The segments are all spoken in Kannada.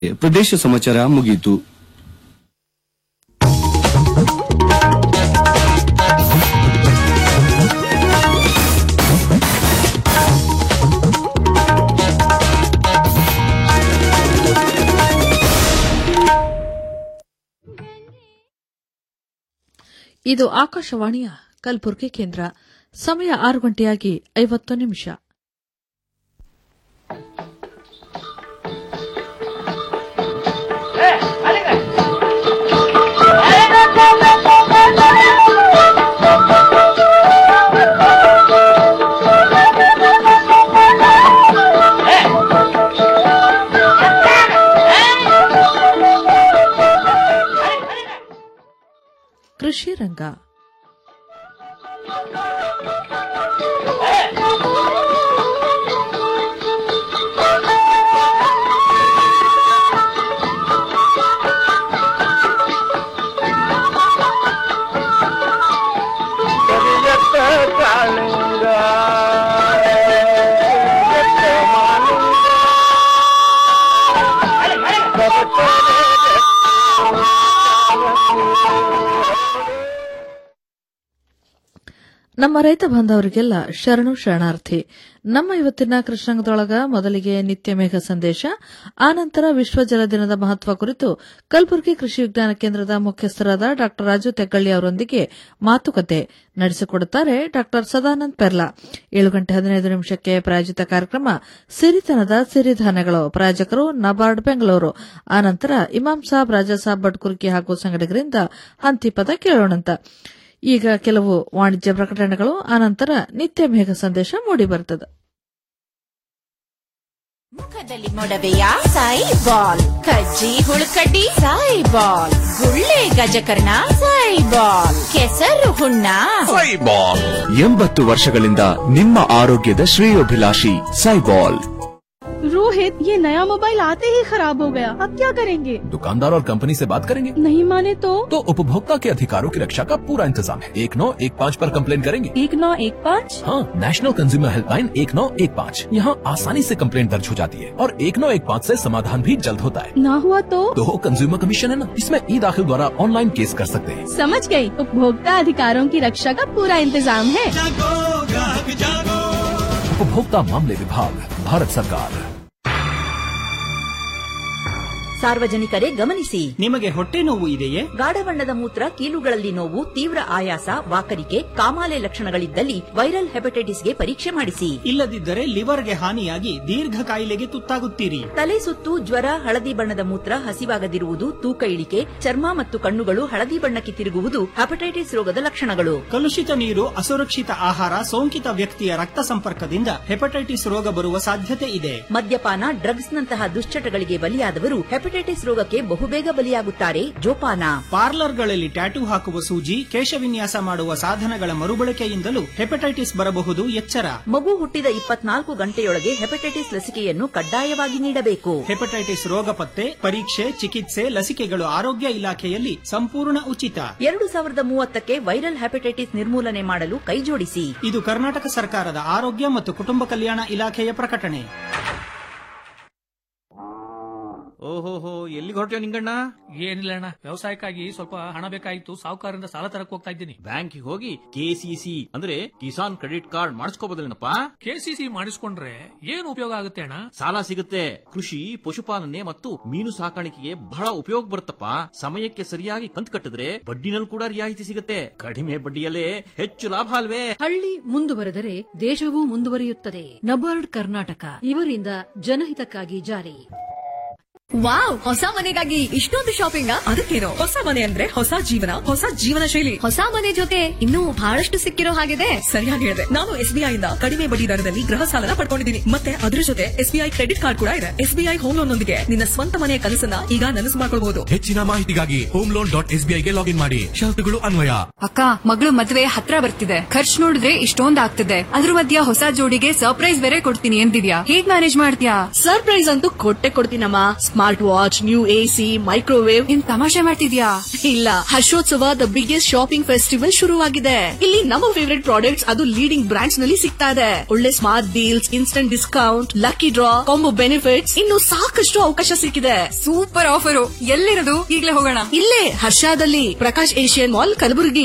ಪ್ರದೇಶ ಸಮಾಚಾರ ಮುಗಿಯಿತು ಇದು ಆಕಾಶವಾಣಿಯ ಕಲಬುರಗಿ ಕೇಂದ್ರ ಸಮಯ ಆರು ಗಂಟೆಯಾಗಿ ಐವತ್ತು ನಿಮಿಷ ಕೃಷಿ ರಂಗ ಕರಿಯತ್ತ ಕಾಳಿಂಗ ಕರಿಯತ್ತ ಮಾಲಿಂಗ ನಮ್ಮ ರೈತ ಬಾಂಧವರಿಗೆಲ್ಲ ಶರಣು ಶರಣಾರ್ಥಿ ನಮ್ಮ ಇವತ್ತಿನ ಕೃಷ್ಣಾಂಗದೊಳಗ ಮೊದಲಿಗೆ ನಿತ್ಯ ಮೇಘ ಸಂದೇಶ ಆನಂತರ ವಿಶ್ವ ಜಲ ದಿನದ ಮಹತ್ವ ಕುರಿತು ಕಲಬುರಗಿ ಕೃಷಿ ವಿಜ್ಞಾನ ಕೇಂದ್ರದ ಮುಖ್ಯಸ್ಥರಾದ ಡಾ ರಾಜು ತೆಕ್ಕಳ್ಳಿ ಅವರೊಂದಿಗೆ ಮಾತುಕತೆ ನಡೆಸಿಕೊಡುತ್ತಾರೆ ಡಾ ಸದಾನಂದ್ ಪೆರ್ಲಾ ಏಳು ಗಂಟೆ ಹದಿನೈದು ನಿಮಿಷಕ್ಕೆ ಪ್ರಾಯೋಜಿತ ಕಾರ್ಯಕ್ರಮ ಸಿರಿತನದ ಸಿರಿಧಾನ್ಯಗಳು ಪ್ರಾಯೋಜಕರು ನಬಾರ್ಡ್ ಬೆಂಗಳೂರು ಆನಂತರ ಇಮಾಂ ಸಾಬ್ ರಾಜಾ ಸಾಬ್ ಬಡ್ಕುರ್ಕಿ ಹಾಗೂ ಸಂಘಟಕರಿಂದ ಹಂತಿಪದ ಕೇಳೋಣಂತ ಈಗ ಕೆಲವು ವಾಣಿಜ್ಯ ಪ್ರಕಟಣೆಗಳು ಆನಂತರ ನಿತ್ಯ ಮೇಘ ಸಂದೇಶ ಮೂಡಿಬರುತ್ತದೆ ಮುಖದಲ್ಲಿ ಮೊಡವೆಯ ಸಾಯಿ ಬಾಲ್ ಕಜ್ಜಿ ಹುಳುಕಡ್ಡಿ ಸಾಯಿ ಬಾಲ್ ಗುಳ್ಳೆ ಗಜಕರ್ಣ ಸಾಯಿ ಬಾಲ್ ಕೆಸರು ಹುಣ್ಣ ಸೈಬಾಲ್ ಎಂಬತ್ತು ವರ್ಷಗಳಿಂದ ನಿಮ್ಮ ಆರೋಗ್ಯದ ಶ್ರೇಯೋಭಿಲಾಷಿ ಸೈಬಾಲ್ रोहित ये नया मोबाइल आते ही खराब हो गया अब क्या करेंगे दुकानदार और कंपनी से बात करेंगे नहीं माने तो तो उपभोक्ता के अधिकारों की रक्षा का पूरा इंतजाम है एक नौ एक पाँच आरोप कम्प्लेन करेंगे एक नौ एक पाँच हाँ नेशनल कंज्यूमर हेल्पलाइन एक नौ एक पाँच यहाँ आसानी से कम्प्लेन दर्ज हो जाती है और एक नौ एक पाँच ऐसी समाधान भी जल्द होता है ना हुआ तो तो कंज्यूमर कमीशन है ना इसमें ई दाखिल द्वारा ऑनलाइन केस कर सकते हैं समझ गई उपभोक्ता अधिकारों की रक्षा का पूरा इंतजाम है उपभोक्ता मामले विभाग भारत सरकार ಸಾರ್ವಜನಿಕರೇ ಗಮನಿಸಿ ನಿಮಗೆ ಹೊಟ್ಟೆ ನೋವು ಇದೆಯೇ ಗಾಢ ಬಣ್ಣದ ಮೂತ್ರ ಕೀಲುಗಳಲ್ಲಿ ನೋವು ತೀವ್ರ ಆಯಾಸ ವಾಕರಿಕೆ ಕಾಮಾಲೆ ಲಕ್ಷಣಗಳಿದ್ದಲ್ಲಿ ವೈರಲ್ ಹೆಪಟೈಟಿಸ್ಗೆ ಪರೀಕ್ಷೆ ಮಾಡಿಸಿ ಇಲ್ಲದಿದ್ದರೆ ಲಿವರ್ಗೆ ಹಾನಿಯಾಗಿ ದೀರ್ಘ ಕಾಯಿಲೆಗೆ ತುತ್ತಾಗುತ್ತೀರಿ ತಲೆ ಸುತ್ತು ಜ್ವರ ಹಳದಿ ಬಣ್ಣದ ಮೂತ್ರ ಹಸಿವಾಗದಿರುವುದು ತೂಕ ಇಳಿಕೆ ಚರ್ಮ ಮತ್ತು ಕಣ್ಣುಗಳು ಹಳದಿ ಬಣ್ಣಕ್ಕೆ ತಿರುಗುವುದು ಹೆಪಟೈಟಿಸ್ ರೋಗದ ಲಕ್ಷಣಗಳು ಕಲುಷಿತ ನೀರು ಅಸುರಕ್ಷಿತ ಆಹಾರ ಸೋಂಕಿತ ವ್ಯಕ್ತಿಯ ರಕ್ತ ಸಂಪರ್ಕದಿಂದ ಹೆಪಟೈಟಿಸ್ ರೋಗ ಬರುವ ಸಾಧ್ಯತೆ ಇದೆ ಮದ್ಯಪಾನ ಡ್ರಗ್ಸ್ ನಂತಹ ದುಶ್ಚಟಗಳಿಗೆ ಬಲಿಯಾದವರು ಹೆಪಟೈಟಿಸ್ ರೋಗಕ್ಕೆ ಬಹುಬೇಗ ಬಲಿಯಾಗುತ್ತಾರೆ ಜೋಪಾನ ಪಾರ್ಲರ್ಗಳಲ್ಲಿ ಟ್ಯಾಟೂ ಹಾಕುವ ಸೂಜಿ ಕೇಶವಿನ್ಯಾಸ ಮಾಡುವ ಸಾಧನಗಳ ಮರುಬಳಕೆಯಿಂದಲೂ ಹೆಪಟೈಟಿಸ್ ಬರಬಹುದು ಎಚ್ಚರ ಮಗು ಹುಟ್ಟಿದ ಇಪ್ಪತ್ನಾಲ್ಕು ಗಂಟೆಯೊಳಗೆ ಹೆಪಟೈಟಿಸ್ ಲಸಿಕೆಯನ್ನು ಕಡ್ಡಾಯವಾಗಿ ನೀಡಬೇಕು ಹೆಪಟೈಟಿಸ್ ರೋಗ ಪತ್ತೆ ಪರೀಕ್ಷೆ ಚಿಕಿತ್ಸೆ ಲಸಿಕೆಗಳು ಆರೋಗ್ಯ ಇಲಾಖೆಯಲ್ಲಿ ಸಂಪೂರ್ಣ ಉಚಿತ ಎರಡು ಸಾವಿರದ ಮೂವತ್ತಕ್ಕೆ ವೈರಲ್ ಹೆಪಟೈಟಿಸ್ ನಿರ್ಮೂಲನೆ ಮಾಡಲು ಕೈಜೋಡಿಸಿ ಇದು ಕರ್ನಾಟಕ ಸರ್ಕಾರದ ಆರೋಗ್ಯ ಮತ್ತು ಕುಟುಂಬ ಕಲ್ಯಾಣ ಇಲಾಖೆಯ ಪ್ರಕಟಣೆ ಓಹೋಹೋ ಎಲ್ಲಿಗೆ ಹೊರಟ್ಯೋ ನಿಂಗಣ್ಣ ಏನಿಲ್ಲ ಅಣ್ಣ ವ್ಯವಸಾಯಕ್ಕಾಗಿ ಸ್ವಲ್ಪ ಹಣ ಬೇಕಾಗಿತ್ತು ಸಾಹುಕಾರರಿಂದ ಸಾಲ ತರಕ್ ಹೋಗ್ತಾ ಇದ್ದೀನಿ ಬ್ಯಾಂಕಿಗೆ ಹೋಗಿ ಕೆಸಿಸಿ ಅಂದ್ರೆ ಕಿಸಾನ್ ಕ್ರೆಡಿಟ್ ಕಾರ್ಡ್ ಮಾಡಿಸ್ಕೋಬೋದಲ್ಲೇನಪ್ಪ ಕೆಸಿಸಿ ಮಾಡಿಸ್ಕೊಂಡ್ರೆ ಏನು ಉಪಯೋಗ ಆಗುತ್ತೆ ಅಣ್ಣ ಸಾಲ ಸಿಗುತ್ತೆ ಕೃಷಿ ಪಶುಪಾಲನೆ ಮತ್ತು ಮೀನು ಸಾಕಾಣಿಕೆಗೆ ಬಹಳ ಉಪಯೋಗ ಬರುತ್ತಪ್ಪ ಸಮಯಕ್ಕೆ ಸರಿಯಾಗಿ ಕಂತು ಕಟ್ಟಿದ್ರೆ ಬಡ್ಡಿನಲ್ಲಿ ಕೂಡ ರಿಯಾಯಿತಿ ಸಿಗುತ್ತೆ ಕಡಿಮೆ ಬಡ್ಡಿಯಲ್ಲೇ ಹೆಚ್ಚು ಲಾಭ ಅಲ್ವೇ ಹಳ್ಳಿ ಮುಂದುವರೆದರೆ ದೇಶವೂ ಮುಂದುವರಿಯುತ್ತದೆ ನಬಾರ್ಡ್ ಕರ್ನಾಟಕ ಇವರಿಂದ ಜನಹಿತಕ್ಕಾಗಿ ಜಾರಿ ವಾವ್ ಹೊಸ ಮನೆಗಾಗಿ ಇಷ್ಟೊಂದು ಶಾಪಿಂಗ್ ಅದಕ್ಕೇನು ಹೊಸ ಮನೆ ಅಂದ್ರೆ ಹೊಸ ಜೀವನ ಹೊಸ ಜೀವನ ಶೈಲಿ ಹೊಸ ಮನೆ ಜೊತೆ ಇನ್ನೂ ಬಹಳಷ್ಟು ಸಿಕ್ಕಿರೋ ಹಾಗಿದೆ ಸರಿಯಾಗಿ ಹೇಳಿದೆ ನಾನು ಎಸ್ಬಿಐ ಇಂದ ಕಡಿಮೆ ಬಡ್ಡಿ ದರದಲ್ಲಿ ಗೃಹ ಸಾಲನ ಪಡ್ಕೊಂಡಿದ್ದೀನಿ ಮತ್ತೆ ಅದ್ರ ಜೊತೆ ಎಸ್ಬಿಐ ಕ್ರೆಡಿಟ್ ಕಾರ್ಡ್ ಕೂಡ ಇದೆ ಎಸ್ಬಿಐ ಹೋಮ್ ಲೋನ್ ನೊಂದಿಗೆ ನಿನ್ನ ಸ್ವಂತ ಮನೆಯ ಕನಸನ್ನ ಈಗ ನನಸು ಮಾಡ್ಕೊಳ್ಬಹುದು ಹೆಚ್ಚಿನ ಮಾಹಿತಿಗಾಗಿ ಹೋಮ್ ಲೋನ್ ಡಾಟ್ ಎಸ್ಬಿಐಗೆ ಲಾಗಿನ್ ಮಾಡಿ ಷರತ್ತುಗಳು ಅನ್ವಯ ಅಕ್ಕ ಮಗಳು ಮದ್ವೆ ಹತ್ರ ಬರ್ತಿದೆ ಖರ್ಚು ನೋಡಿದ್ರೆ ಇಷ್ಟೊಂದ್ ಆಗ್ತಿದೆ ಅದ್ರ ಮಧ್ಯ ಹೊಸ ಜೋಡಿಗೆ ಸರ್ಪ್ರೈಸ್ ಬೇರೆ ಕೊಡ್ತೀನಿ ಎಂದಿದ್ಯಾ ಹೇಗ್ ಮ್ಯಾನೇಜ್ ಮಾಡ್ತೀಯಾ ಸರ್ಪ್ರೈಸ್ ಅಂತೂ ಕೊಟ್ಟೆ ಕೊಡ್ತೀನಮ್ಮ smart watch new AC microwave ಇನ್ ತಮಾಷೆ ಮಾಡ್ತಿದ್ಯಾ ಇಲ್ಲ Harshotsava the biggest shopping festival ಶುರುವಾಗಿದೆ ಇಲ್ಲಿ ನಮ್ಮ ಫೇವರೇಟ್ ಪ್ರಾಡಕ್ಟ್ಸ್ ಅದು ಲೀಡಿಂಗ್ ಬ್ರಾಂಡ್ಸ್ ನಲ್ಲಿ ಸಿಗ್ತಾ ಇದೆ ಒಳ್ಳೆ smart deals instant discount lucky draw combo benefits ಇನ್ನು ಸಾಕಷ್ಟು ಅವಕಾಶ ಸಿಕ್ಕಿದೆ ಸೂಪರ್ ಆಫರು ಎಲ್ಲಿರೋದು ಈಗ್ಲೇ ಹೋಗೋಣ ಇಲ್ಲೇ ಹರ್ಷಾದಲ್ಲಿ ಪ್ರಕಾಶ್ ಏಷಿಯನ್ ಮಾಲ್ ಕಲಬುರಗಿ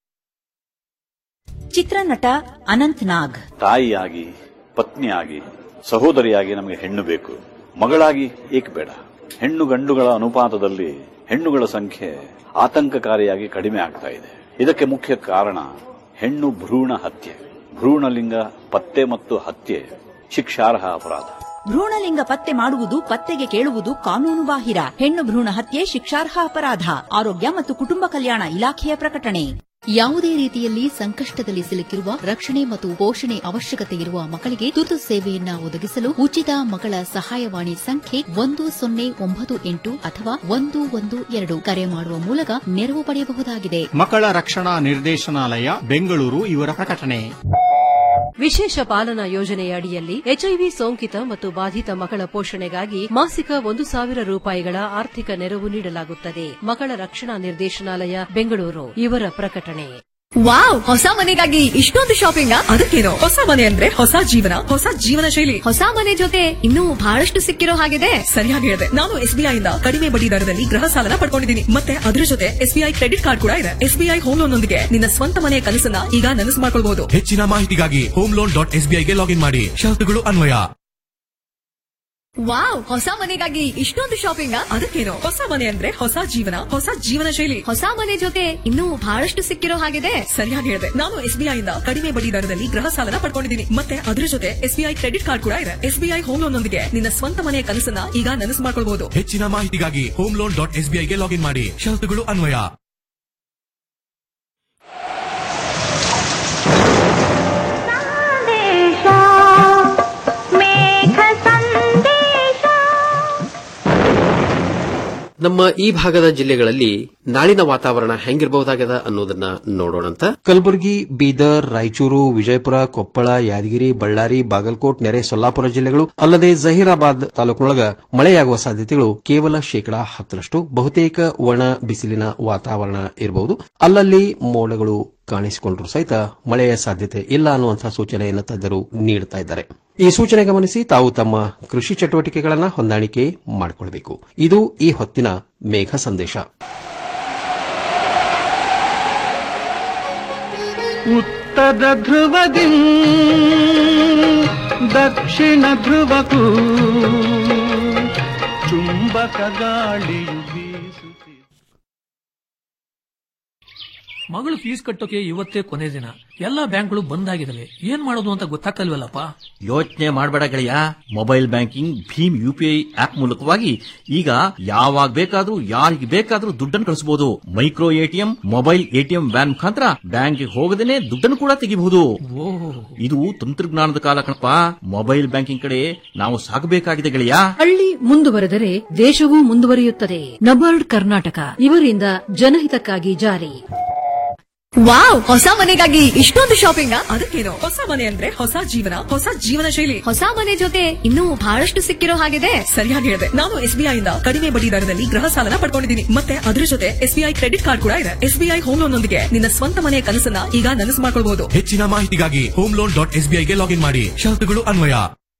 ಚಿತ್ರನಟ ಅನಂತ್ ನಾಗ್ ತಾಯಿಯಾಗಿ ಪತ್ನಿಯಾಗಿ ಸಹೋದರಿಯಾಗಿ ನಮಗೆ ಹೆಣ್ಣು ಬೇಕು ಮಗಳಾಗಿ ಏಕೆ ಬೇಡ ಹೆಣ್ಣು ಗಂಡುಗಳ ಅನುಪಾತದಲ್ಲಿ ಹೆಣ್ಣುಗಳ ಸಂಖ್ಯೆ ಆತಂಕಕಾರಿಯಾಗಿ ಕಡಿಮೆ ಆಗ್ತಾ ಇದೆ ಇದಕ್ಕೆ ಮುಖ್ಯ ಕಾರಣ ಹೆಣ್ಣು ಭ್ರೂಣ ಹತ್ಯೆ ಭ್ರೂಣಲಿಂಗ ಪತ್ತೆ ಮತ್ತು ಹತ್ಯೆ ಶಿಕ್ಷಾರ್ಹ ಅಪರಾಧ ಭ್ರೂಣಲಿಂಗ ಪತ್ತೆ ಮಾಡುವುದು ಪತ್ತೆಗೆ ಕೇಳುವುದು ಕಾನೂನು ಬಾಹಿರ ಹೆಣ್ಣು ಭ್ರೂಣ ಹತ್ಯೆ ಶಿಕ್ಷಾರ್ಹ ಅಪರಾಧ ಆರೋಗ್ಯ ಮತ್ತು ಕುಟುಂಬ ಕಲ್ಯಾಣ ಇಲಾಖೆಯ ಪ್ರಕಟಣೆ ಯಾವುದೇ ರೀತಿಯಲ್ಲಿ ಸಂಕಷ್ಟದಲ್ಲಿ ಸಿಲುಕಿರುವ ರಕ್ಷಣೆ ಮತ್ತು ಪೋಷಣೆ ಅವಶ್ಯಕತೆ ಇರುವ ಮಕ್ಕಳಿಗೆ ತುರ್ತು ಸೇವೆಯನ್ನ ಒದಗಿಸಲು ಉಚಿತ ಮಕ್ಕಳ ಸಹಾಯವಾಣಿ ಸಂಖ್ಯೆ ಒಂದು ಸೊನ್ನೆ ಒಂಬತ್ತು ಎಂಟು ಅಥವಾ ಒಂದು ಒಂದು ಎರಡು ಕರೆ ಮಾಡುವ ಮೂಲಕ ನೆರವು ಪಡೆಯಬಹುದಾಗಿದೆ ಮಕ್ಕಳ ರಕ್ಷಣಾ ನಿರ್ದೇಶನಾಲಯ ಬೆಂಗಳೂರು ಇವರ ಪ್ರಕಟಣೆ ವಿಶೇಷ ಪಾಲನಾ ಯೋಜನೆಯ ಅಡಿಯಲ್ಲಿ ಎಚ್ಐವಿ ಸೋಂಕಿತ ಮತ್ತು ಬಾಧಿತ ಮಕ್ಕಳ ಪೋಷಣೆಗಾಗಿ ಮಾಸಿಕ ಒಂದು ಸಾವಿರ ರೂಪಾಯಿಗಳ ಆರ್ಥಿಕ ನೆರವು ನೀಡಲಾಗುತ್ತದೆ ಮಕ್ಕಳ ರಕ್ಷಣಾ ನಿರ್ದೇಶನಾಲಯ ಬೆಂಗಳೂರು ಇವರ ಪ್ರಕಟಣೆ ವಾವ್ ಹೊಸ ಮನೆಗಾಗಿ ಇಷ್ಟೊಂದು ಶಾಪಿಂಗ್ ಅದಕ್ಕೇನು ಹೊಸ ಮನೆ ಅಂದ್ರೆ ಹೊಸ ಜೀವನ ಹೊಸ ಜೀವನ ಶೈಲಿ ಹೊಸ ಮನೆ ಜೊತೆ ಇನ್ನೂ ಬಹಳಷ್ಟು ಸಿಕ್ಕಿರೋ ಹಾಗಿದೆ ಸರಿಯಾಗಿ ಹೇಳಿದೆ ನಾನು ಎಸ್ಬಿಐ ಇಂದ ಕಡಿಮೆ ಬಡ್ಡಿ ದರದಲ್ಲಿ ಗೃಹ ಸಾಲನ ಪಡ್ಕೊಂಡಿದ್ದೀನಿ ಮತ್ತೆ ಅದರ ಜೊತೆ ಎಸ್ಬಿಐ ಕ್ರೆಡಿಟ್ ಕಾರ್ಡ್ ಕೂಡ ಇದೆ ಎಸ್ಬಿಐ ಹೋಮ್ ಲೋನ್ ನೊಂದಿಗೆ ನಿನ್ನ ಸ್ವಂತ ಮನೆಯ ಕನಸನ್ನ ಈಗ ನನಸು ಮಾಡ್ಕೊಳ್ಬಹುದು ಹೆಚ್ಚಿನ ಮಾಹಿತಿಗಾಗಿ ಹೋಮ್ ಲೋನ್ ಡಾಟ್ ಎಸ್ಬಿಐಗೆ ಲಾಗಿನ್ ಮಾಡಿ ಷರತ್ತುಗಳು ಅನ್ವಯ ವಾವ್ ಹೊಸ ಮನೆಗಾಗಿ ಇಷ್ಟೊಂದು ಶಾಪಿಂಗ್ ಅದಕ್ಕೇನು ಹೊಸ ಮನೆ ಅಂದ್ರೆ ಹೊಸ ಜೀವನ ಹೊಸ ಜೀವನ ಶೈಲಿ ಹೊಸ ಮನೆ ಜೊತೆ ಇನ್ನೂ ಬಹಳಷ್ಟು ಸಿಕ್ಕಿರೋ ಹಾಗಿದೆ ಸರಿಯಾಗಿ ಹೇಳಿದೆ ನಾನು ಎಸ್ಬಿಐ ಇಂದ ಕಡಿಮೆ ಬಡ್ಡಿ ದರದಲ್ಲಿ ಗೃಹ ಸಾಲನ ಪಡ್ಕೊಂಡಿದ್ದೀನಿ ಮತ್ತೆ ಅದರ ಜೊತೆ ಎಸ್ಬಿಐ ಕ್ರೆಡಿಟ್ ಕಾರ್ಡ್ ಕೂಡ ಇದೆ ಎಸ್ಬಿಐ ಹೋಮ್ ಲೋನ್ ನೊಂದಿಗೆ ನಿನ್ನ ಸ್ವಂತ ಮನೆಯ ಕನಸನ್ನ ಈಗ ನನಸು ಮಾಡ್ಕೊಳ್ಬಹುದು ಹೆಚ್ಚಿನ ಮಾಹಿತಿಗಾಗಿ ಹೋಮ್ ಲೋನ್ ಡಾಟ್ ಎಸ್ಬಿಐಗೆ ಲಾಗಿನ್ ಮಾಡಿ ಷರತ್ತುಗಳು ಅನ್ವಯ ನಮ್ಮ ಈ ಭಾಗದ ಜಿಲ್ಲೆಗಳಲ್ಲಿ ನಾಳಿನ ವಾತಾವರಣ ಹೆಂಗಿರಬಹುದಾಗದ ಅನ್ನೋದನ್ನ ನೋಡೋಣಂತ ಕಲಬುರಗಿ ಬೀದರ್ ರಾಯಚೂರು ವಿಜಯಪುರ ಕೊಪ್ಪಳ ಯಾದಗಿರಿ ಬಳ್ಳಾರಿ ಬಾಗಲಕೋಟ್ ನೆರೆ ಸೊಲ್ಲಾಪುರ ಜಿಲ್ಲೆಗಳು ಅಲ್ಲದೆ ಜಹೀರಾಬಾದ್ ತಾಲೂಕಿನೊಳಗ ಮಳೆಯಾಗುವ ಸಾಧ್ಯತೆಗಳು ಕೇವಲ ಶೇಕಡಾ ಹತ್ತರಷ್ಟು ಬಹುತೇಕ ಒಣ ಬಿಸಿಲಿನ ವಾತಾವರಣ ಇರಬಹುದು ಅಲ್ಲಲ್ಲಿ ಮೋಡಗಳು ಕಾಣಿಸಿಕೊಂಡ್ರು ಸಹಿತ ಮಳೆಯ ಸಾಧ್ಯತೆ ಇಲ್ಲ ಅನ್ನುವಂತಹ ಸೂಚನೆಯನ್ನು ತಜ್ಞರು ನೀಡುತ್ತಾ ಇದ್ದಾರೆ ಈ ಸೂಚನೆ ಗಮನಿಸಿ ತಾವು ತಮ್ಮ ಕೃಷಿ ಚಟುವಟಿಕೆಗಳನ್ನು ಹೊಂದಾಣಿಕೆ ಮಾಡಿಕೊಳ್ಳಬೇಕು ಇದು ಈ ಹೊತ್ತಿನ ಮೇಘ ಸಂದೇಶ ಉತ್ತರ ಧ್ರುವದಿ ದಕ್ಷಿಣ ಧ್ರುವಕ್ಕೂ ಚುಂಬಕ ಗಾಳಿಯು ಬೀಸುತ್ತಿದೆ ಮಗಳು ಫೀಸ್ ಕಟ್ಟೋಕೆ ಇವತ್ತೇ ಕೊನೆ ದಿನ ಎಲ್ಲಾ ಬ್ಯಾಂಕ್ಗಳು ಬಂದ್ ಆಗಿದಾವೆ ಏನ್ ಮಾಡೋದು ಅಂತ ಗೊತ್ತಾಗ್ತಲ್ವಲ್ಲಪ್ಪ ಯೋಚನೆ ಮಾಡಬೇಡ ಗೆಳೆಯ ಮೊಬೈಲ್ ಬ್ಯಾಂಕಿಂಗ್ ಭೀಮ್ ಯುಪಿಐ ಆಪ್ ಮೂಲಕವಾಗಿ ಈಗ ಯಾವಾಗ ಬೇಕಾದ್ರೂ ಯಾರಿಗೆ ಬೇಕಾದ್ರೂ ದುಡ್ಡನ್ನು ಕಳಿಸಬಹುದು micro ATM mobile ATM van ಮುಖಾಂತರ ಬ್ಯಾಂಕ್ಗೆ ಹೋಗದೇನೆ ದುಡ್ಡನ್ನು ಕೂಡ ತೆಗಿಬಹುದು ಇದು ತಂತ್ರಜ್ಞಾನದ ಕಾಲ ಕಣಪ್ಪ ಮೊಬೈಲ್ ಬ್ಯಾಂಕಿಂಗ್ ಕಡೆ ನಾವು ಸಾಗಬೇಕಾಗಿದೆ ಗೆಳೆಯ ಹಳ್ಳಿ ಮುಂದುವರೆದರೆ ದೇಶವೂ ಮುಂದುವರಿಯುತ್ತದೆ ನಬಾರ್ಡ್ ಕರ್ನಾಟಕ ಇವರಿಂದ ಜನಹಿತಕ್ಕಾಗಿ ಜಾರಿ ವಾವ್ ಹೊಸ ಮನೆಗಾಗಿ ಇಷ್ಟೊಂದು ಶಾಪಿಂಗ್ ಅದಕ್ಕೇನು ಹೊಸ ಮನೆ ಅಂದ್ರೆ ಹೊಸ ಜೀವನ ಹೊಸ ಜೀವನ ಶೈಲಿ ಹೊಸ ಮನೆ ಜೊತೆ ಇನ್ನೂ ಬಹಳಷ್ಟು ಸಿಕ್ಕಿರೋ ಹಾಗಿದೆ ಸರಿಯಾಗಿ ಹೇಳಿದೆ ನಾನು ಎಸ್ಬಿಐ ಇಂದ ಕಡಿಮೆ ಬಡ್ಡಿ ದರದಲ್ಲಿ ಗೃಹ ಸಾಲನ ಪಡ್ಕೊಂಡಿದ್ದೀನಿ ಮತ್ತೆ ಅದರ ಜೊತೆ ಎಸ್ಬಿಐ ಕ್ರೆಡಿಟ್ ಕಾರ್ಡ್ ಕೂಡ ಇದೆ ಎಸ್ಬಿಐ ಹೋಮ್ ಲೋನ್ ನೊಂದಿಗೆ ನಿನ್ನ ಸ್ವಂತ ಮನೆಯ ಕನಸನ್ನ ಈಗ ನನಸು ಮಾಡ್ಕೊಳ್ಬಹುದು ಹೆಚ್ಚಿನ ಮಾಹಿತಿಗಾಗಿ ಹೋಮ್ ಲೋನ್ ಡಾಟ್ ಎಸ್ಬಿಐಗೆ ಲಾಗಿನ್ ಮಾಡಿ ಷರತ್ತುಗಳು ಅನ್ವಯ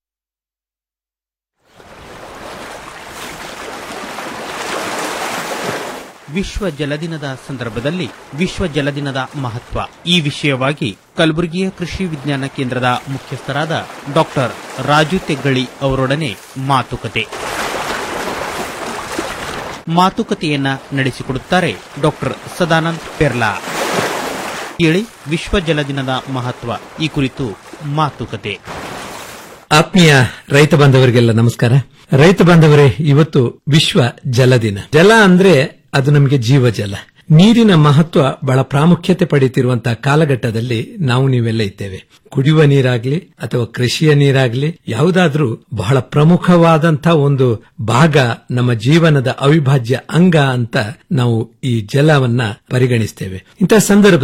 ವಿಶ್ವ ಜಲದಿನದ ಸಂದರ್ಭದಲ್ಲಿ ವಿಶ್ವ ಜಲದಿನದ ಮಹತ್ವ ಈ ವಿಷಯವಾಗಿ ಕಲಬುರಗಿಯ ಕೃಷಿ ವಿಜ್ಞಾನ ಕೇಂದ್ರದ ಮುಖ್ಯಸ್ಥರಾದ ಡಾಕ್ಟರ್ ರಾಜು ತೆಗ್ಗಳಿ ಅವರೊಡನೆ ಮಾತುಕತೆ ಮಾತುಕತೆಯನ್ನ ನಡೆಸಿಕೊಡುತ್ತಾರೆ ಡಾಕ್ಟರ್ ಸದಾನಂದ್ ಪೆರ್ಲಾ ಕೇಳಿ ವಿಶ್ವ ಜಲದಿನದ ಮಹತ್ವ ಈ ಕುರಿತು ಮಾತುಕತೆ ಆತ್ಮೀಯ ರೈತ ಬಾಂಧವರಿಗೆಲ್ಲ ನಮಸ್ಕಾರ ರೈತ ಬಾಂಧವರೇ ಇವತ್ತು ವಿಶ್ವ ಜಲ ದಿನ ಜಲ ಅಂದ್ರೆ ಅದು ನಮಗೆ ಜೀವ ಜಲ ನೀರಿನ ಮಹತ್ವ ಬಹಳ ಪ್ರಾಮುಖ್ಯತೆ ಪಡೆಯುತ್ತಿರುವಂತಹ ಕಾಲಘಟ್ಟದಲ್ಲಿ ನಾವು ನೀವೆಲ್ಲ ಇದ್ದೇವೆ ಕುಡಿಯುವ ನೀರಾಗ್ಲಿ ಅಥವಾ ಕೃಷಿಯ ನೀರಾಗ್ಲಿ ಯಾವುದಾದ್ರೂ ಬಹಳ ಪ್ರಮುಖವಾದಂತಹ ಒಂದು ಭಾಗ ನಮ್ಮ ಜೀವನದ ಅವಿಭಾಜ್ಯ ಅಂಗ ಅಂತ ನಾವು ಈ ಜಲವನ್ನ ಪರಿಗಣಿಸ್ತೇವೆ ಇಂತಹ ಸಂದರ್ಭದಲ್ಲಿ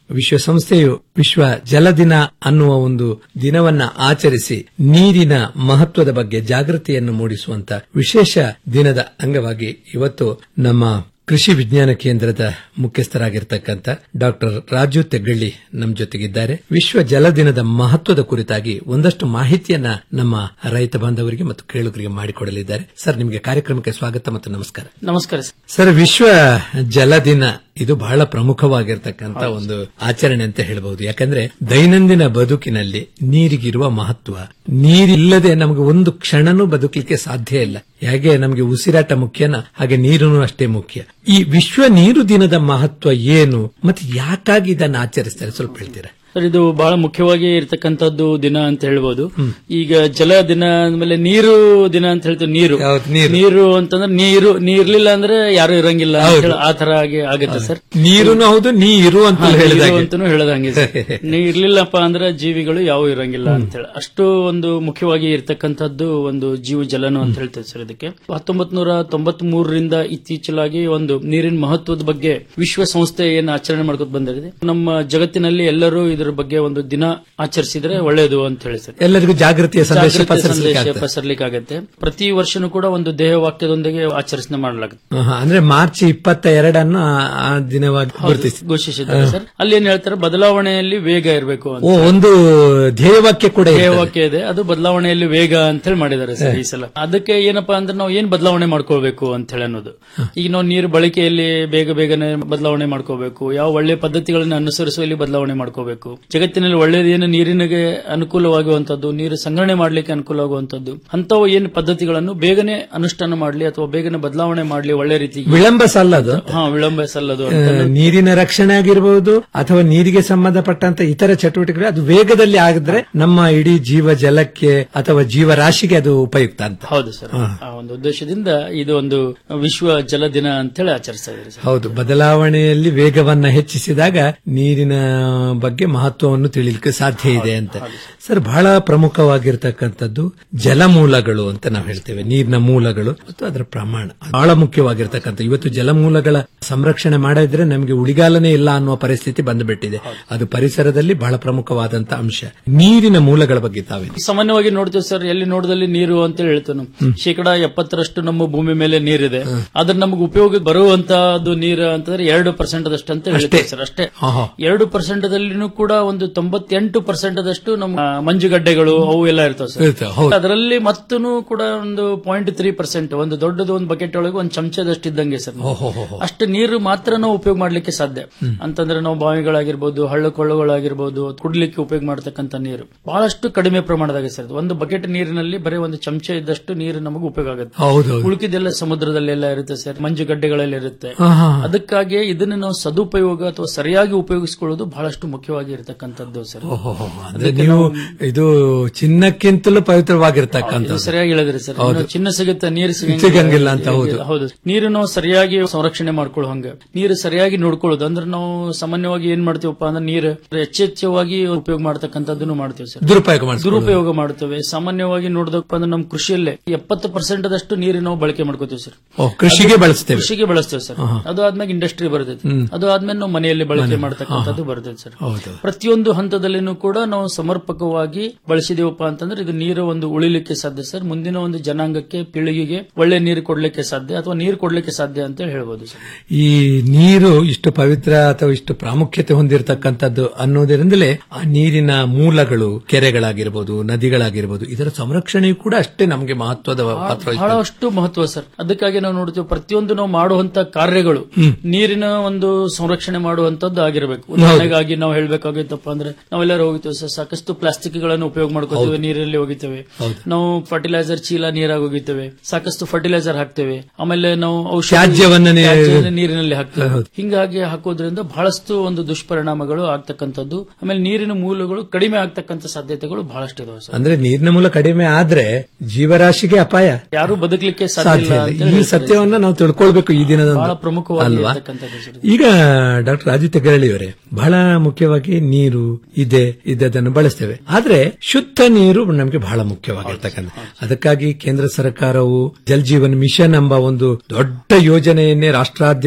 ವಿಶ್ವಸಂಸ್ಥೆಯು ವಿಶ್ವ ಜಲ ದಿನ ಅನ್ನುವ ಒಂದು ದಿನವನ್ನ ಆಚರಿಸಿ ನೀರಿನ ಮಹತ್ವದ ಬಗ್ಗೆ ಜಾಗೃತಿಯನ್ನು ಮೂಡಿಸುವಂತ ವಿಶೇಷ ದಿನದ ಅಂಗವಾಗಿ ಇವತ್ತು ನಮ್ಮ ಕೃಷಿ ವಿಜ್ಞಾನ ಕೇಂದ್ರದ ಮುಖ್ಯಸ್ಥರಾಗಿರ್ತಕ್ಕಂಥ ಡಾಕ್ಟರ್ ರಾಜು ತೆಗ್ಗಳ್ಳಿ ನಮ್ಮ ಜೊತೆಗಿದ್ದಾರೆ ವಿಶ್ವ ಜಲ ದಿನದ ಮಹತ್ವದ ಕುರಿತಾಗಿ ಒಂದಷ್ಟು ಮಾಹಿತಿಯನ್ನ ನಮ್ಮ ರೈತ ಬಾಂಧವರಿಗೆ ಮತ್ತು ಕೇಳುಗರಿಗೆ ಮಾಡಿಕೊಡಲಿದ್ದಾರೆ ಸರ್ ನಿಮಗೆ ಕಾರ್ಯಕ್ರಮಕ್ಕೆ ಸ್ವಾಗತ ಮತ್ತು ನಮಸ್ಕಾರ ನಮಸ್ಕಾರ ಸರ್. ಸರ್ ವಿಶ್ವ ಜಲ ದಿನ ಇದು ಬಹಳ ಪ್ರಮುಖವಾಗಿರ್ತಕ್ಕಂಥ ಒಂದು ಆಚರಣೆ ಅಂತ ಹೇಳಬಹುದು ಯಾಕಂದ್ರೆ ದೈನಂದಿನ ಬದುಕಿನಲ್ಲಿ ನೀರಿಗಿರುವ ಮಹತ್ವ ನೀರಿಲ್ಲದೆ ನಮಗೆ ಒಂದು ಕ್ಷಣನೂ ಬದುಕಲಿಕ್ಕೆ ಸಾಧ್ಯ ಇಲ್ಲ ಹೇಗೆ ನಮಗೆ ಉಸಿರಾಟ ಮುಖ್ಯನ ಹಾಗೆ ನೀರು ಅಷ್ಟೇ ಮುಖ್ಯ ಈ ವಿಶ್ವ ನೀರು ದಿನದ ಮಹತ್ವ ಏನು ಮತ್ತೆ ಯಾಕಾಗಿ ಇದನ್ನು ಆಚರಿಸ್ತಾರೆ ಸ್ವಲ್ಪ ಹೇಳ್ತೀರಾ ಸರ್ ಇದು ಬಹಳ ಮುಖ್ಯವಾಗಿ ಇರತಕ್ಕಂಥದ್ದು ದಿನ ಅಂತ ಹೇಳ್ಬೋದು ಈಗ ಜಲ ದಿನ ಅಂದ್ಮೇಲೆ ನೀರು ದಿನ ಅಂತ ಹೇಳ್ತೀವಿ ನೀರು ನೀರು ಅಂತಂದ್ರೆ ನೀರು ನೀರ್ಲಿಲ್ಲ ಅಂದ್ರೆ ಯಾರು ಇರಂಗಿಲ್ಲ ಅಂತ ಹೌದು. ಹೇಳಿ ಆ ತರ ಆಗಿ ಆಗುತ್ತೆ ಸರ್ ನೀರುನು ಹೌದು ನೀರು ಅಂತ ಹಾ, ನೀರು ಹೇಳಿದಾಗ ಅಂತಾನೂ ಹೇಳದಂಗೆ ಸರ್. ನೀ ಇರ್ಲಿಲ್ಲಪ್ಪ ಅಂದ್ರೆ ಜೀವಿಗಳು ಯಾವ ಇರಂಗಿಲ್ಲ ಅಂತ ಹೇಳಿ ಅಷ್ಟು ಒಂದು ಮುಖ್ಯವಾಗಿ ಇರತಕ್ಕಂಥದ್ದು ಒಂದು ಜೀವ ಜಲನು ಅಂತ ಹೇಳ್ತೇವೆ ಸರ್ ಇದಕ್ಕೆ ಹತ್ತೊಂಬತ್ ನೂರ ತೊಂಬತ್ ಮೂರರಿಂದ ಇತ್ತೀಚಲಾಗಿ ಒಂದು ನೀರಿನ ಮಹತ್ವದ ಬಗ್ಗೆ ವಿಶ್ವಸಂಸ್ಥೆ ಏನು ಆಚರಣೆ ಮಾಡ್ಕೊತ ಬಂದಿದೆ ನಮ್ಮ ಜಗತ್ತಿನಲ್ಲಿ ಎಲ್ಲರೂ ಇದರ ಬಗ್ಗೆ ಒಂದು ದಿನ ಆಚರಿಸಿದ್ರೆ ಒಳ್ಳೆಯದು ಅಂತ ಹೇಳಿ ಸರ್ ಎಲ್ಲರಿಗೂ ಜಾಗೃತಿಯ ಸಂದೇಶ ಜಾಗೃತಿ ಪಸರಿಸಲಿಕ್ಕೆ ಸಂದೇಶ ಆಗ್ತದೆ. ಪಸರ್ಲಿಕ್ಕಾಗತ್ತೆ ಪ್ರತಿ ವರ್ಷನೂ ಕೂಡ ಒಂದು ದೇಹ ವಾಕ್ಯದೊಂದಿಗೆ ಆಚರಿಸಣೆ ಮಾಡಲಾಗುತ್ತೆ ಆಹಾ, ಅಂದ್ರೆ ಮಾರ್ಚ್ ಇಪ್ಪತ್ತ ಎರಡನ್ನು ಆ- ಆ ದಿನವಾಗಿ ಗುರುತಿಸಿ ಘೋಷಿಸಿದ್ದಾರೆ ಸರ್ ಅಲ್ಲಿ ಏನ್ ಹೇಳ್ತಾರೆ ಬದಲಾವಣೆಯಲ್ಲಿ ವೇಗ ಇರಬೇಕು ಅಂತ ಓ ಒಂದು ಧ್ಯೇಯವಾಕ್ಯ ಕೂಡ ಇರ್ತದೆ. ಧ್ಯೇಯವಾಕ್ಯ ಇದೆ ಅದು ಬದಲಾವಣೆಯಲ್ಲಿ ವೇಗ ಅಂತ ಹೇಳಿ ಮಾಡಿದ್ದಾರೆ ಸರ್ ಈ ಸಲ ಅದಕ್ಕೆ ಏನಪ್ಪಾ ಅಂದ್ರೆ ನಾವು ಏನ್ ಬದಲಾವಣೆ ಮಾಡ್ಕೋಬೇಕು ಅಂತ ಹೇಳಿ ಅನ್ನೋದು ಈಗ ನಾವು ನೀರು ಬಳಕೆಯಲ್ಲಿ ಬೇಗ ಬೇಗನೆ ಬದಲಾವಣೆ ಮಾಡ್ಕೋಬೇಕು ಯಾವ ಒಳ್ಳೆ ಪದ್ಧತಿಗಳನ್ನ ಅನುಸರಿಸುವಲ್ಲಿ ಬದಲಾವಣೆ ಮಾಡ್ಕೋಬೇಕು ಜಗತ್ತಿನಲ್ಲಿ ಒಳ್ಳೆಯದೇನು ನೀರಿನಿಗೆ ಅನುಕೂಲವಾಗುವಂತದ್ದು ನೀರು ಸಂಗ್ರಹಣೆ ಮಾಡ್ಲಿಕ್ಕೆ ಅನುಕೂಲವಾಗುವಂತದ್ದು ಅಂತವು ಏನು ಪದ್ಧತಿಗಳನ್ನು ಬೇಗನೆ ಅನುಷ್ಠಾನ ಮಾಡ್ಲಿ ಅಥವಾ ಬೇಗನೆ ಬದಲಾವಣೆ ಮಾಡ್ಲಿ ಒಳ್ಳೆ ರೀತಿಗೆ ವಿಳಂಬ ಸಲ್ಲದು ಹಾ ವಿಳಂಬ ಸಲ್ಲದು ಆ, ಅಂತ ನೀರಿನ ರಕ್ಷಣೆ ಆಗಿರಬಹುದು ಅಥವಾ ನೀರಿಗೆ ಸಂಬಂಧಪಟ್ಟಂತ ಇತರ ಚಟುವಟಿಕೆಗಳು ಅದು ವೇಗದಲ್ಲಿ ಆಗಿದ್ರೆ ನಮ್ಮ ಇಡೀ ಜೀವ ಜಲಕ್ಕೆ ಅಥವಾ ಜೀವರಾಶಿಗೆ ಅದು ಉಪಯುಕ್ತ ಅಂತ ಹೌದು ಸರ್ ಹಾ. ಆ ಒಂದು ಉದ್ದೇಶದಿಂದ ಇದು ಒಂದು ವಿಶ್ವ ಜಲ ದಿನ ಅಂತೇಳಿ ಆಚರಿಸ್ತಾ ಇದ್ದಾರೆ ಸರ್ ಹೌದು ಬದಲಾವಣೆಯಲ್ಲಿ ವೇಗವನ್ನ ಹೆಚ್ಚಿಸಿದಾಗ ನೀರಿನ ಬಗ್ಗೆ ಮಹತ್ವವನ್ನು ತಿಳಿಲಿಕ್ಕೆ ಸಾಧ್ಯ ಇದೆ ಅಂತ ಸರ್ ಬಹಳ ಪ್ರಮುಖವಾಗಿರ್ತಕ್ಕಂಥದ್ದು ಜಲಮೂಲಗಳು ಅಂತ ನಾವು ಹೇಳ್ತೇವೆ ನೀರಿನ ಮೂಲಗಳು ಮತ್ತು ಅದರ ಪ್ರಮಾಣ ಬಹಳ ಮುಖ್ಯವಾಗಿರ್ತಕ್ಕಂಥ ಇವತ್ತು ಜಲಮೂಲಗಳ ಸಂರಕ್ಷಣೆ ಮಾಡದಿದ್ರೆ ನಮಗೆ ಉಳಿಗಾಲನೇ ಇಲ್ಲ ಅನ್ನುವ ಪರಿಸ್ಥಿತಿ ಬಂದುಬಿಟ್ಟಿದೆ ಅದು ಪರಿಸರದಲ್ಲಿ ಬಹಳ ಪ್ರಮುಖವಾದಂತ ಅಂಶ ನೀರಿನ ಮೂಲಗಳ ಬಗ್ಗೆ ತಾವೇ ಸಾಮಾನ್ಯವಾಗಿ ನೋಡ್ತೀವಿ ಸರ್ ಎಲ್ಲಿ ನೋಡಿದಲ್ಲಿ ನೀರು ಅಂತ ಹೇಳ್ತೇವೆ ನಾವು ಶೇಕಡಾ ಎಪ್ಪತ್ತರಷ್ಟು ನಮ್ಮ ಭೂಮಿ ಮೇಲೆ ನೀರಿದೆ ಆದ್ರೆ ನಮಗೆ ಉಪಯೋಗ ಬರುವಂತಹದ್ದು ನೀರು ಅಂತಂದ್ರೆ ಎರಡು ಪರ್ಸೆಂಟ್ ಅದಷ್ಟು ಅಂತ ಹೇಳ್ತೇವೆ ಸರ್ ಅಷ್ಟೇ ಆಹಾ. ಎರಡು ಪರ್ಸೆಂಟ್ ದಲ್ಲಿನೂ ಕೂಡ ಒಂದು ತೊಂಬತ್ತೆಂಟು ಪರ್ಸೆಂಟ್ ಅದಷ್ಟು ನಮ್ಮ ಆ, ಮಂಜುಗಡ್ಡೆಗಳು ಅವು ಎಲ್ಲ ಇರ್ತವೆ ಇರ್ತವೆ, ಸರ್ ಹೌದು. ಅದರಲ್ಲಿ ಮತ್ತೂ ಕೂಡ ಒಂದು ಪಾಯಿಂಟ್ ತ್ರೀ ಪರ್ಸೆಂಟ್ ಒಂದು ದೊಡ್ಡದು ಒಂದು ಬಕೆಟ್ ಒಳಗೆ ಒಂದು ಚಮಚದಷ್ಟು ಇದ್ದಂಗೆ ಸರ್ ಅಷ್ಟು ನೀರು ಮಾತ್ರ ನಾವು ಉಪಯೋಗ ಮಾಡ್ಲಿಕ್ಕೆ ಸಾಧ್ಯ ಅಂತಂದ್ರೆ ನಾವು ಬಾವಿಗಳಾಗಿರ್ಬೋದು ಹಳ್ಳ ಕೊಳ್ಳಗಳಾಗಿರ್ಬೋದು ಕುಡ್ಲಿಕ್ಕೆ ಉಪಯೋಗ ಮಾಡತಕ್ಕಂತ ನೀರು ಬಹಳಷ್ಟು ಕಡಿಮೆ ಪ್ರಮಾಣದಾಗ ಸರ್ ಒಂದು ಬಕೆಟ್ ನೀರಿನಲ್ಲಿ ಬರೀ ಒಂದು ಚಮಚ ಇದ್ದಷ್ಟು ನೀರು ನಮಗೆ ಉಪಯೋಗ ಆಗುತ್ತೆ ಹೌದೌದು. ಉಳುಕಿದೆಲ್ಲ ಸಮುದ್ರದಲ್ಲೆಲ್ಲ ಇರುತ್ತೆ ಸರ್ ಮಂಜುಗಡ್ಡೆಗಳಲ್ಲಿ ಇರುತ್ತೆ ಆಹಾ. ಅದಕ್ಕಾಗಿ ಇದನ್ನ ನಾವು ಸದುಪಯೋಗ ಅಥವಾ ಸರಿಯಾಗಿ ಉಪಯೋಗಿಸಿಕೊಳ್ಳೋದು ಬಹಳಷ್ಟು ಮುಖ್ಯವಾಗಿ ಇರತಕ್ಕಂಥದ್ದು ಸರ್ ಓಹೋಹೋ. ಅಂದ್ರೆ ನೀವು ಇದು ಚಿನ್ನಕ್ಕಿಂತಲೂ ಪವಿತ್ರವಾಗಿರ್ತಕ್ಕಂಥ ಇದು ಸರಿಯಾಗಿ ಹೇಳಿದ್ರಿ ಸರ್ ಹೌದು. ಇನ್ನು ಚಿನ್ನ ಸಿಗುತ್ತೆ ನೀರು ಸಿಗಂಗಿಲ್ಲ ಅಂತ ಹೌದು. ಹೌದು ನೀರು ನಾವು ಸರಿಯಾಗಿ ಸಂರಕ್ಷಣೆ ಮಾಡ್ಕೊಳ್ಳೋ ಹಂಗ ನೀರು ಸರಿಯಾಗಿ ನೋಡ್ಕೊಳ್ಳೋದು ಅಂದ್ರೆ ನಾವು ಸಾಮಾನ್ಯವಾಗಿ ಏನ್ ಮಾಡ್ತೀವಪ್ಪ ಅಂದ್ರೆ ನೀರು ಹೆಚ್ಚೆಚ್ಚವಾಗಿ ಉಪಯೋಗ ಮಾಡ್ತಕ್ಕಂಥದ್ದನ್ನು ಮಾಡ್ತೀವಿ ಸರ್ ದುರುಪಯೋಗ ಮಾಡ್ಕೊಳ್ಳೋದು. ದುರುಪಯೋಗ ಮಾಡ್ತೇವೆ ಸಾಮಾನ್ಯವಾಗಿ ನೋಡಿದಪ್ಪ ಅಂದ್ರೆ ನಮ್ಮ ಕೃಷಿಯಲ್ಲೇ ಎಪ್ಪತ್ತು ಪರ್ಸೆಂಟ್ ಅದಷ್ಟು ನೀರು ನಾವು ಬಳಕೆ ಮಾಡ್ಕೋತೀವಿ ಸರ್ ಓ, ಕೃಷಿಗೆ ಅದು- ಬಳಸ್ತೇವೆ. ಕೃಷಿಗೆ ಬಳಸ್ತೇವೆ ಸರ್ ಆಹಾ. ಅದು ಆದ್ಮೇಲೆ ಇಂಡಸ್ಟ್ರಿ ಬರ್ತೈತಿ ಹ್ಮ್. ಅದು ಆದ್ಮೇಲೆ ನಾವು ಮನೆಯಲ್ಲಿ ಬಳಕೆ ಮನೆ- ಮಾಡ್ತಕ್ಕಂಥದ್ದು ಆಹಾ. ಬರ್ತೈತಿ ಸರ್ ಹೌದು ಪ್ರತಿಯೊಂದು ಹಂತದಲ್ಲಿನೂ ಕೂಡ ನಾವು ಸಮರ್ಪಕವಾಗಿ ಬಳಸಿದೇವಪ್ಪ ಅಂತಂದ್ರೆ ಇದು ನೀರು ಒಂದು ಉಳಿಲಿಕ್ಕೆ ಸಾಧ್ಯ ಸರ್ ಮುಂದಿನ ಒಂದು ಜನಾಂಗಕ್ಕೆ ಪೀಳಿಗೆಗೆ ಒಳ್ಳೆ ನೀರು ಕೊಡ್ಲಿಕ್ಕೆ ಸಾಧ್ಯ ಅಥವಾ ನೀರು ಕೊಡ್ಲಿಕ್ಕೆ ಸಾಧ್ಯ ಅಂತ ಹೇಳ್ಬೋದು ಸರ್ ಈ ನೀರು ಇಷ್ಟು ಪವಿತ್ರ ಅಥವಾ ಇಷ್ಟು ಪ್ರಾಮುಖ್ಯತೆ ಹೊಂದಿರತಕ್ಕಂಥದ್ದು ಅನ್ನೋದರಿಂದಲೇ ಆ ನೀರಿನ ಮೂಲಗಳು ಕೆರೆಗಳಾಗಿರ್ಬೋದು ನದಿಗಳಾಗಿರ್ಬೋದು ಇದರ ಸಂರಕ್ಷಣೆಯೂ ಕೂಡ ಅಷ್ಟೇ ನಮಗೆ ಮಹತ್ವದ ಪಾತ್ರ ವಹಿಸ್ತದೆ. ಬಹಳಷ್ಟು ಮಹತ್ವ ಸರ್ ಅದಕ್ಕಾಗಿ ನಾವು ನೋಡ್ತೀವಿ ಪ್ರತಿಯೊಂದು ನಾವು ಮಾಡುವಂತ ಕಾರ್ಯಗಳು ಹ್ಮ್. ನೀರಿನ ಒಂದು ಸಂರಕ್ಷಣೆ ಮಾಡುವಂತದ್ದು ಆಗಿರಬೇಕು ಉದಾಹರಣೆಗಾಗಿ ನಾವು ಹೇಳ್ಬೇಕಾಗಿತ್ತಪ್ಪ ಅಂದ್ರೆ ನಾವೆಲ್ಲರೂ ಹೋಗ್ತೇವೆ ಸರ್ ಸಾಕಷ್ಟು ಪ್ಲಾಸ್ಟಿಕ್ ಗಳನ್ನು ಉಪಯೋಗ ಮಾಡ್ಕೋತೇವೆ ನೀರಲ್ಲಿ ಹೋಗಿದ್ದೇವೆ ಹೌದು. ನಾವು ಫರ್ಟಿಲೈಸರ್ ಚೀಲ ನೀರಾಗಿ ಹೋಗಿದ್ದೇವೆ ಸಾಕಷ್ಟು ಫರ್ಟಿಲೈಸರ್ ಹಾಕ್ತೇವೆ ಆಮೇಲೆ ನಾವು ಔಷಧಿ ತ್ಯಾಜ್ಯವನ್ನ ನೀ- ತ್ಯಾಜ್ಯವನ್ನ ನೀರಿನಲ್ಲಿ ಹಾಕ್ತೇವೆ ಹೌದು. ಹಿಂಗಾಗಿ ಹಾಕೋದ್ರಿಂದ ಬಹಳಷ್ಟು ಒಂದು ದುಷ್ಪರಿಣಾಮಗಳು ಆಗ್ತಕ್ಕಂಥದ್ದು ಆಮೇಲೆ ನೀರಿನ ಮೂಲಗಳು ಕಡಿಮೆ ಆಗ್ತಕ್ಕಂಥ ಸಾಧ್ಯತೆಗಳು ಬಹಳಷ್ಟು ಇದಾವೆ ಸರ್ ಅಂದ್ರೆ ನೀರಿನ ಮೂಲ ಕಡಿಮೆ ಆದ್ರೆ ಜೀವರಾಶಿಗೆ ಅಪಾಯ ಯಾರು ಬದುಕಲಿಕ್ಕೆ ಸಾಧ್ಯ ಸಾಧ್ಯ ಇಲ್ಲ ಇಲ್ಲ ಅಂತ ಈ ಹೇಳ್ತಾರೆ. ಸತ್ಯವನ್ನ ನಾವು ತಿಳ್ಕೊಳ್ಬೇಕು ಈ ದಿನದ ಬಹಳ ಪ್ರಮುಖವಾಗಿ ಅಲ್ವಾ ಇರ್ತಕ್ಕಂಥದ್ದು ಸರ್ ಇದು. ಈಗ ಡಾಕ್ಟರ್ ರಾಜು ತೆಗರಳಿಯವರೇ ಬಹಳ ಮುಖ್ಯವಾಗಿ ನೀರು ಇದೆ ಇದನ್ನು ಬಳಸ್ತೇವೆ ಆದ್ರೆ ಶುದ್ಧ ನೀರು ನಮಗೆ ಬಹಳ ಮುಖ್ಯವಾಗಿರ್ತಕ್ಕಂಥ ಅದಕ್ಕಾಗಿ ಕೇಂದ್ರ ಸರ್ಕಾರವು ಜಲ್ ಜೀವನ್ ಮಿಷನ್ ಎಂಬ ಒಂದು ದೊಡ್ಡ ಯೋಜನೆಯನ್ನೇ ರಾಷ್ಟ್ರಾದ್ಯಂತ